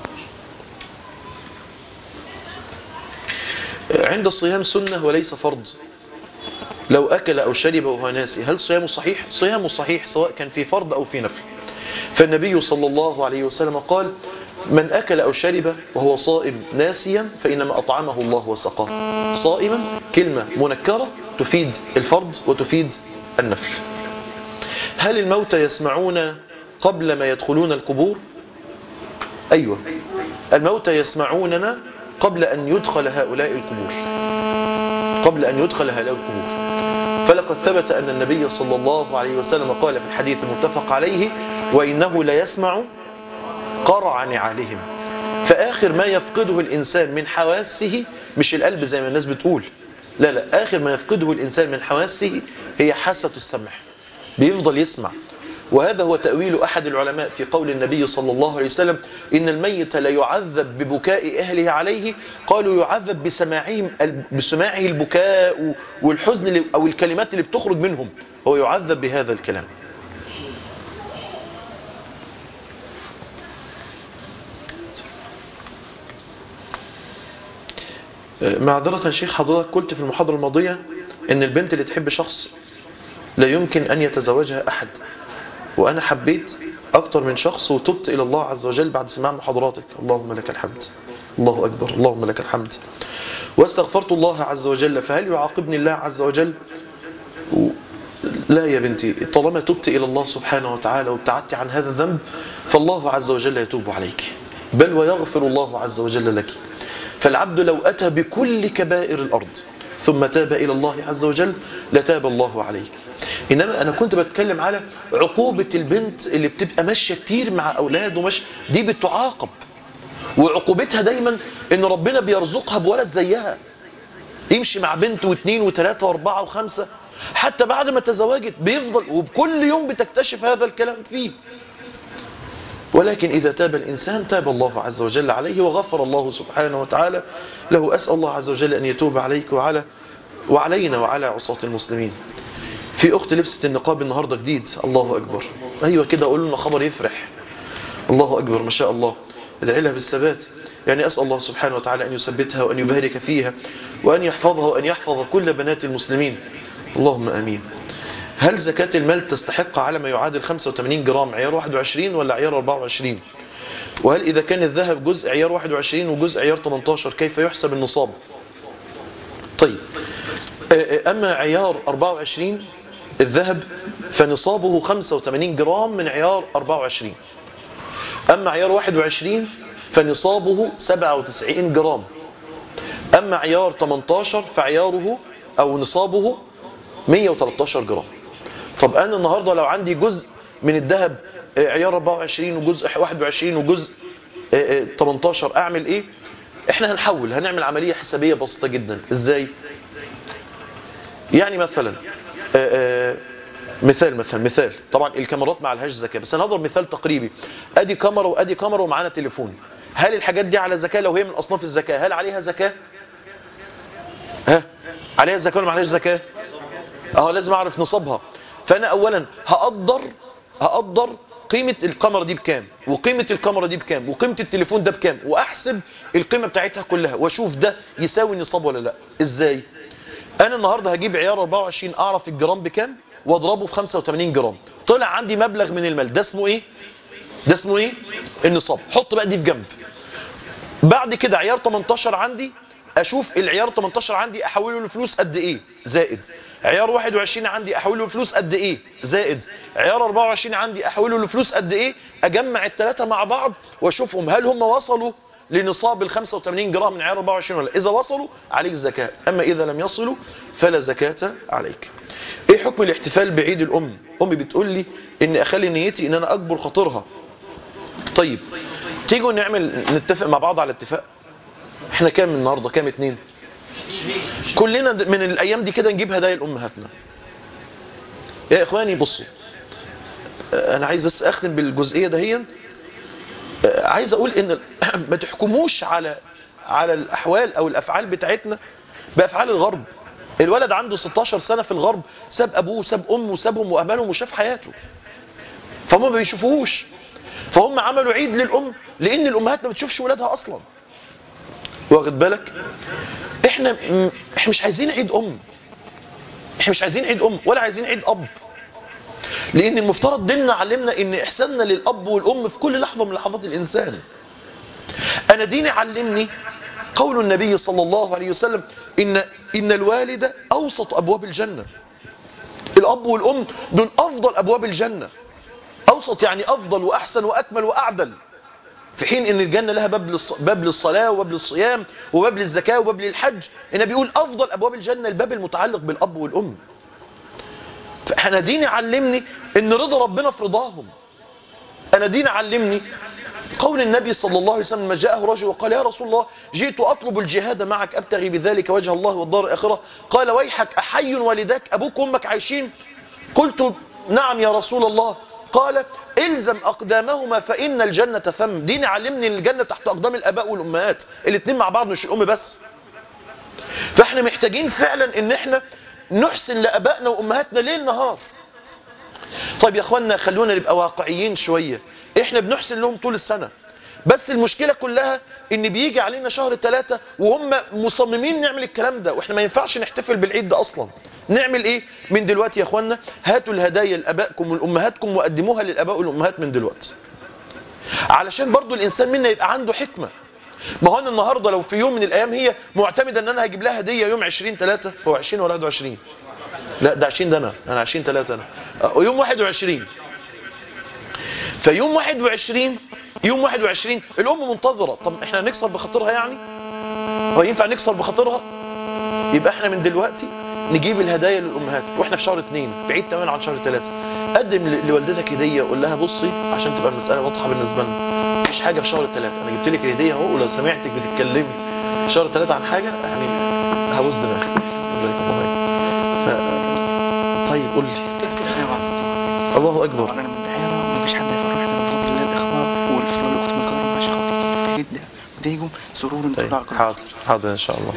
Speaker 1: عند الصيام سنة وليس فرض لو أكل أو شرب وهو ناسي هل صيامه صحيح؟ صيامه صحيح سواء كان في فرض أو في نفل فالنبي صلى الله عليه وسلم قال من أكل أو شرب وهو صائم ناسيا فإنما أطعمه الله وسقاه صائما كلمة منكرة تفيد الفرض وتفيد النفل هل الموتى يسمعون قبل ما يدخلون القبور أيوة الموتى يسمعوننا قبل أن يدخل هؤلاء القبور قبل أن يدخل هؤلاء القبور فلقد ثبت أن النبي صلى الله عليه وسلم قال في الحديث المتفق عليه وإنه لا يسمع قرع نعالهم فآخر ما يفقده الإنسان من حواسه مش القلب زي ما الناس بتقول لا لا آخر ما يفقده الإنسان من حواسه هي حاسة السمع بيفضل يسمع وهذا هو تأويل أحد العلماء في قول النبي صلى الله عليه وسلم إن الميت لا يعذب ببكاء أهله عليه قالوا يعذب بسماعهم بسماعه البكاء والحزن أو الكلمات اللي بتخرج منهم هو يعذب بهذا الكلام معذرة شيخ حضرتك قلت في المحاضرة الماضية ان البنت اللي تحب شخص لا يمكن ان يتزوجها احد وانا حبيت اكتر من شخص وتبت الى الله عز وجل بعد سماع محاضراتك اللهم لك الحمد الله اكبر اللهم لك الحمد واستغفرت الله عز وجل فهل يعاقبني الله عز وجل لا يا بنتي طالما تبت إلى الله سبحانه وتعالى وابتعدت عن هذا الذنب فالله عز وجل يتوب عليك بل ويغفر الله عز وجل لك فالعبد لو أتى بكل كبائر الأرض ثم تاب إلى الله عز وجل لتاب الله عليك إنما أنا كنت بتكلم على عقوبة البنت اللي بتبقى ماشية كتير مع أولاد ومش دي بتعاقب وعقوبتها دايما إن ربنا بيرزقها بولد زيها يمشي مع بنت واثنين وثلاثة واربعة وخمسة حتى بعد ما تزوجت بيفضل وكل يوم بتكتشف هذا الكلام فيه ولكن إذا تاب الإنسان تاب الله عز وجل عليه وغفر الله سبحانه وتعالى له أسأل الله عز وجل أن يتوب عليك وعلى وعلينا وعلى عصاة المسلمين في أخت لبست النقاب النهاردة جديد الله أكبر أيوة كده أقول لنا خبر يفرح الله أكبر ما شاء الله ادعي لها بالثبات يعني أسأل الله سبحانه وتعالى أن يثبتها وأن يبارك فيها وأن يحفظها وأن يحفظ كل بنات المسلمين اللهم أمين هل زكاة المال تستحق على ما يعادل 85 جرام عيار 21 ولا عيار 24 وهل إذا كان الذهب جزء عيار 21 وجزء عيار 18 كيف يحسب النصاب طيب أما عيار 24 الذهب فنصابه 85 جرام من عيار 24 أما عيار 21 فنصابه 97 جرام أما عيار 18 فعياره أو نصابه 113 جرام طب أنا النهاردة لو عندي جزء من الذهب عيار 24 وجزء 21 وجزء 18 أعمل إيه؟ إحنا هنحول هنعمل عملية حسابية بسيطة جدا إزاي؟ يعني مثلا مثال مثلا مثال طبعا الكاميرات ما عليهاش زكاه بس انا هضرب مثال تقريبي ادي كاميرا وادي كاميرا ومعانا تليفون هل الحاجات دي على زكاه لو هي من اصناف الزكاه هل عليها زكاه ها عليها زكاه ولا ما عليهاش زكاه اه لازم اعرف نصابها فانا اولا هقدر هقدر قيمة الكاميرا دي بكام وقيمة الكاميرا دي بكام وقيمة التليفون ده بكام واحسب القيمة بتاعتها كلها واشوف ده يساوي نصاب ولا لا ازاي انا النهاردة هجيب عيار 24 اعرف الجرام بكام واضربه في 85 جرام طلع عندي مبلغ من المال ده اسمه ايه ده اسمه ايه النصاب حط بقى دي في جنب بعد كده عيار 18 عندي اشوف العيار 18 عندي احوله لفلوس قد ايه زائد عيار 21 عندي احوله لفلوس قد ايه زائد عيار 24 عندي احوله لفلوس قد ايه اجمع الثلاثه مع بعض واشوفهم هل هم وصلوا لنصاب ال 85 جرام من عيار 24 ولا اذا وصلوا عليك زكاه اما اذا لم يصلوا فلا زكاه عليك ايه حكم الاحتفال بعيد الام امي بتقول لي ان اخلي نيتي ان انا اكبر خاطرها طيب تيجوا نعمل نتفق مع بعض على اتفاق احنا كام النهارده كام اتنين كلنا من الايام دي كده نجيب هدايا لامهاتنا يا اخواني بصوا انا عايز بس اختم بالجزئيه دهيا عايز اقول ان ما تحكموش على على الاحوال او الافعال بتاعتنا بافعال الغرب الولد عنده 16 سنه في الغرب ساب ابوه وساب امه وسابهم واهملهم وشاف حياته فهم ما بيشوفوهوش فهم عملوا عيد للام لان الامهات ما بتشوفش ولادها اصلا واخد بالك احنا احنا مش عايزين عيد ام احنا مش عايزين عيد ام ولا عايزين عيد اب لان المفترض ديننا علمنا ان احساننا للاب والام في كل لحظه من لحظات الانسان انا ديني علمني قول النبي صلى الله عليه وسلم ان ان الوالد اوسط ابواب الجنه الاب والام دول افضل ابواب الجنه اوسط يعني افضل واحسن واكمل واعدل في حين ان الجنة لها باب للص... باب للصلاة وباب للصيام وباب للزكاة وباب للحج النبي بيقول افضل ابواب الجنة الباب المتعلق بالاب والام فانا ديني علمني ان رضا ربنا في رضاهم انا ديني علمني قول النبي صلى الله عليه وسلم ما جاءه رجل وقال يا رسول الله جئت اطلب الجهاد معك ابتغي بذلك وجه الله والدار الاخره قال ويحك احي والداك ابوك وامك عايشين قلت نعم يا رسول الله قال الزم أقدامهما فإن الجنة ثم دين علمني ان الجنة تحت أقدام الأباء والأمهات الاثنين مع بعض مش الأم بس فاحنا محتاجين فعلا ان احنا نحسن لأبائنا وأمهاتنا ليل نهار طيب يا اخوانا خلونا نبقى واقعيين شوية احنا بنحسن لهم طول السنة بس المشكلة كلها ان بيجي علينا شهر ثلاثة وهم مصممين نعمل الكلام ده واحنا ما ينفعش نحتفل بالعيد ده اصلا نعمل ايه من دلوقتي يا اخوانا هاتوا الهدايا لابائكم والامهاتكم وقدموها للاباء والامهات من دلوقتي علشان برضو الانسان منا يبقى عنده حكمة ما هو انا النهارده لو في يوم من الايام هي معتمده ان انا هجيب لها هديه يوم 20 3 هو 20 ولا 21 لا ده 20 ده انا انا 20 3 انا آه، يوم 21 فيوم 21 يوم 21 الام منتظره طب احنا هنكسر بخاطرها يعني هو ينفع نكسر بخاطرها يبقى احنا من دلوقتي نجيب الهدايا للامهات واحنا في شهر اثنين بعيد تماما عن شهر ثلاثة قدم ل- لوالدتك هديه وقول لها بصي عشان تبقى المساله واضحه بالنسبه لنا مفيش حاجه في شهر ثلاثة انا جبت لك الهديه اهو ولو سمعتك بتتكلمي في شهر ثلاثة عن حاجه يعني هبوظ دماغك جزاك الله خير ف... طيب قول لي الله اكبر
Speaker 2: انا من بحيره ومفيش حد هيفرحني بفضل الله الاخوه والفضل الاخت من كرم عشان خاطر جدا وديهم سرور
Speaker 1: طيب
Speaker 2: طلع كل
Speaker 1: حاضر حاضر ان شاء الله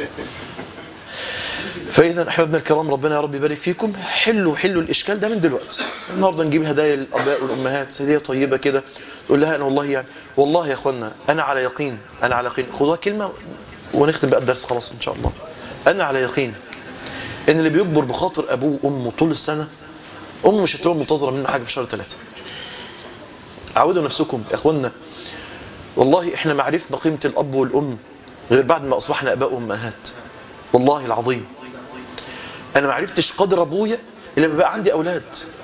Speaker 1: فاذا احبابنا الكرام ربنا يا رب يبارك فيكم حلوا حلوا الاشكال ده من دلوقتي النهارده نجيب هدايا للاباء والامهات هديه طيبه كده تقول لها انا والله يعني والله يا اخوانا انا على يقين انا على يقين خدوها كلمه ونختم بقى الدرس خلاص ان شاء الله انا على يقين ان اللي بيكبر بخاطر ابوه وامه طول السنه امه مش هتبقى منتظره منه حاجه في شهر ثلاثة عودوا نفسكم يا اخوانا والله احنا ما عرفنا قيمه الاب والام غير بعد ما اصبحنا اباء وامهات والله العظيم انا ما عرفتش قدر ابويا الا لما بقى عندي اولاد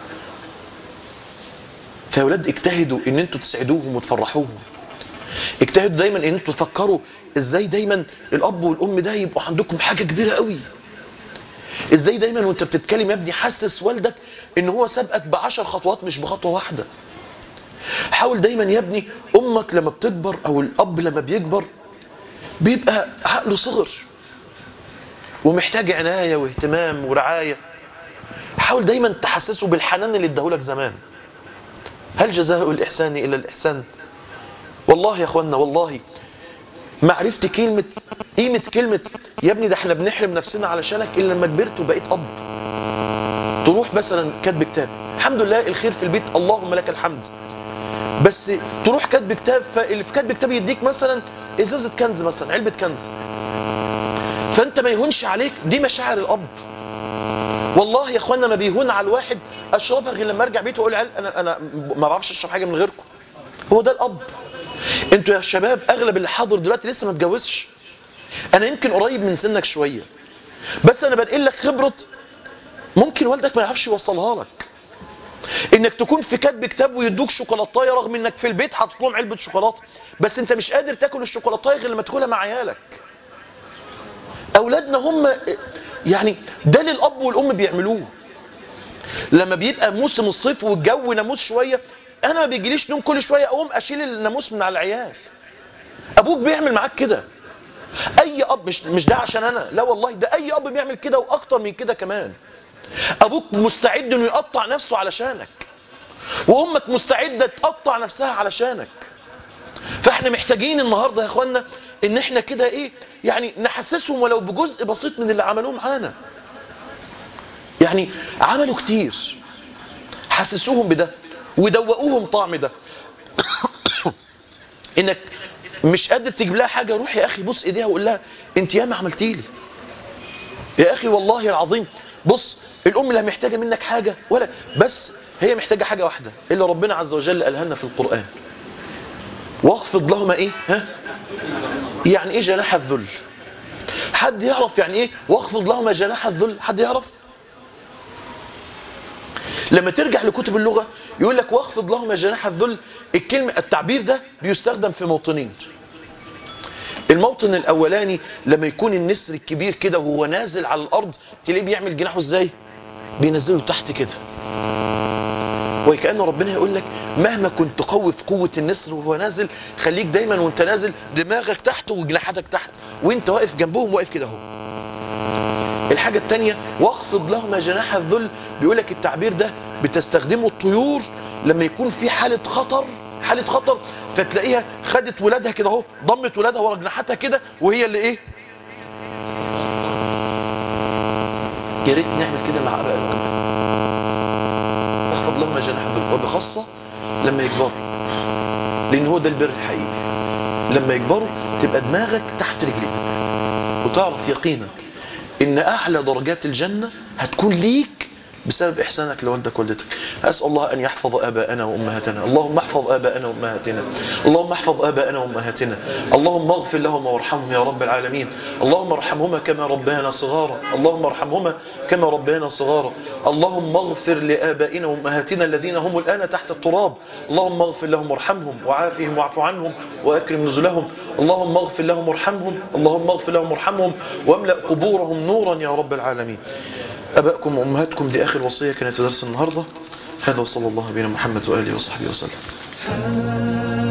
Speaker 1: فيا اولاد اجتهدوا ان انتوا تسعدوهم وتفرحوهم اجتهدوا دايما ان انتوا تفكروا ازاي دايما الاب والام ده يبقوا عندكم حاجه كبيره قوي ازاي دايما وانت بتتكلم يا ابني حسس والدك ان هو سابقك بعشر خطوات مش بخطوه واحده حاول دايما يا ابني امك لما بتكبر او الاب لما بيكبر بيبقى عقله صغر ومحتاج عناية واهتمام ورعاية حاول دايما تحسسه بالحنان اللي اداهولك زمان هل جزاء الإحسان إلا الإحسان والله يا أخوانا والله ما عرفت كلمة قيمة كلمة يا ابني ده احنا بنحرم نفسنا علشانك إلا لما كبرت وبقيت أب تروح مثلا كاتب كتاب الحمد لله الخير في البيت اللهم لك الحمد بس تروح كاتب كتاب فاللي في كاتب كتاب يديك مثلا ازازه كنز مثلا علبه كنز فانت ما يهونش عليك دي مشاعر الاب والله يا اخوانا ما بيهون على الواحد اشربها غير لما ارجع بيته واقول عيال انا انا ما بعرفش اشرب حاجه من غيركم هو ده الاب انتوا يا شباب اغلب اللي حاضر دلوقتي لسه ما اتجوزش انا يمكن قريب من سنك شويه بس انا بنقل لك خبره ممكن والدك ما يعرفش يوصلها لك انك تكون في كاتب كتاب ويدوك شوكولاتايه رغم انك في البيت حاطط لهم علبه شوكولاته بس انت مش قادر تاكل الشوكولاتايه غير لما تاكلها مع عيالك اولادنا هم يعني ده اللي الاب والام بيعملوه لما بيبقى موسم الصيف والجو ناموس شويه انا ما بيجيليش نوم كل شويه اقوم اشيل الناموس من على العيال ابوك بيعمل معاك كده اي اب مش مش ده عشان انا لا والله ده اي اب بيعمل كده واكتر من كده كمان ابوك مستعد انه يقطع نفسه علشانك وامك مستعده تقطع نفسها علشانك فاحنا محتاجين النهارده يا اخوانا ان احنا كده ايه يعني نحسسهم ولو بجزء بسيط من اللي عملوه معانا يعني عملوا كتير حسسوهم بده ودوقوهم طعم ده انك مش قادر تجيب لها حاجه روح يا اخي بص ايديها وقول لها انت ياما عملتي لي يا اخي والله العظيم بص الام لا محتاجه منك حاجه ولا بس هي محتاجه حاجه واحده اللي ربنا عز وجل قالها لنا في القران واخفض لهما ايه ها يعني ايه جناح الذل حد يعرف يعني ايه واخفض لهما جناح الذل حد يعرف لما ترجع لكتب اللغة يقول لك واخفض لهما جناح الذل الكلمة التعبير ده بيستخدم في موطنين الموطن الاولاني لما يكون النسر الكبير كده وهو نازل على الارض تلاقيه بيعمل جناحه ازاي بينزله تحت كده وكأن ربنا يقول لك مهما كنت قوي في قوة النسر وهو نازل خليك دايما وانت نازل دماغك تحت وجناحاتك تحت وانت واقف جنبهم واقف كده اهو الحاجة التانية واخفض لهما جناح الذل بيقول لك التعبير ده بتستخدمه الطيور لما يكون في حالة خطر حالة خطر فتلاقيها خدت ولادها كده اهو ضمت ولادها ورا جناحاتها كده وهي اللي ايه يا ريت نعمل كده مع اباء القبل اخفض لهما جناح الذل وبخاصة لما يكبروا لان هو ده البر الحقيقي لما يكبروا تبقى دماغك تحت رجليك وتعرف يقينا ان اعلى درجات الجنة هتكون ليك بسبب إحسانك لوالدك والدتك أسأل الله أن يحفظ آباءنا وأمهاتنا اللهم احفظ آباءنا وأمهاتنا اللهم احفظ آباءنا وأمهاتنا اللهم اغفر لهم وارحمهم يا رب العالمين اللهم ارحمهما كما ربيانا صغارا اللهم ارحمهما كما ربيانا صغارا اللهم اغفر لآبائنا وأمهاتنا الذين هم الآن تحت التراب اللهم اغفر لهم وارحمهم وعافهم واعف عنهم وأكرم نزلهم اللهم اغفر لهم وارحمهم اللهم اغفر لهم وارحمهم واملأ قبورهم نورا يا رب العالمين أبائكم وأمهاتكم دي آخر وصية كانت في درس النهاردة هذا وصلى الله بنا محمد وآله وصحبه وسلم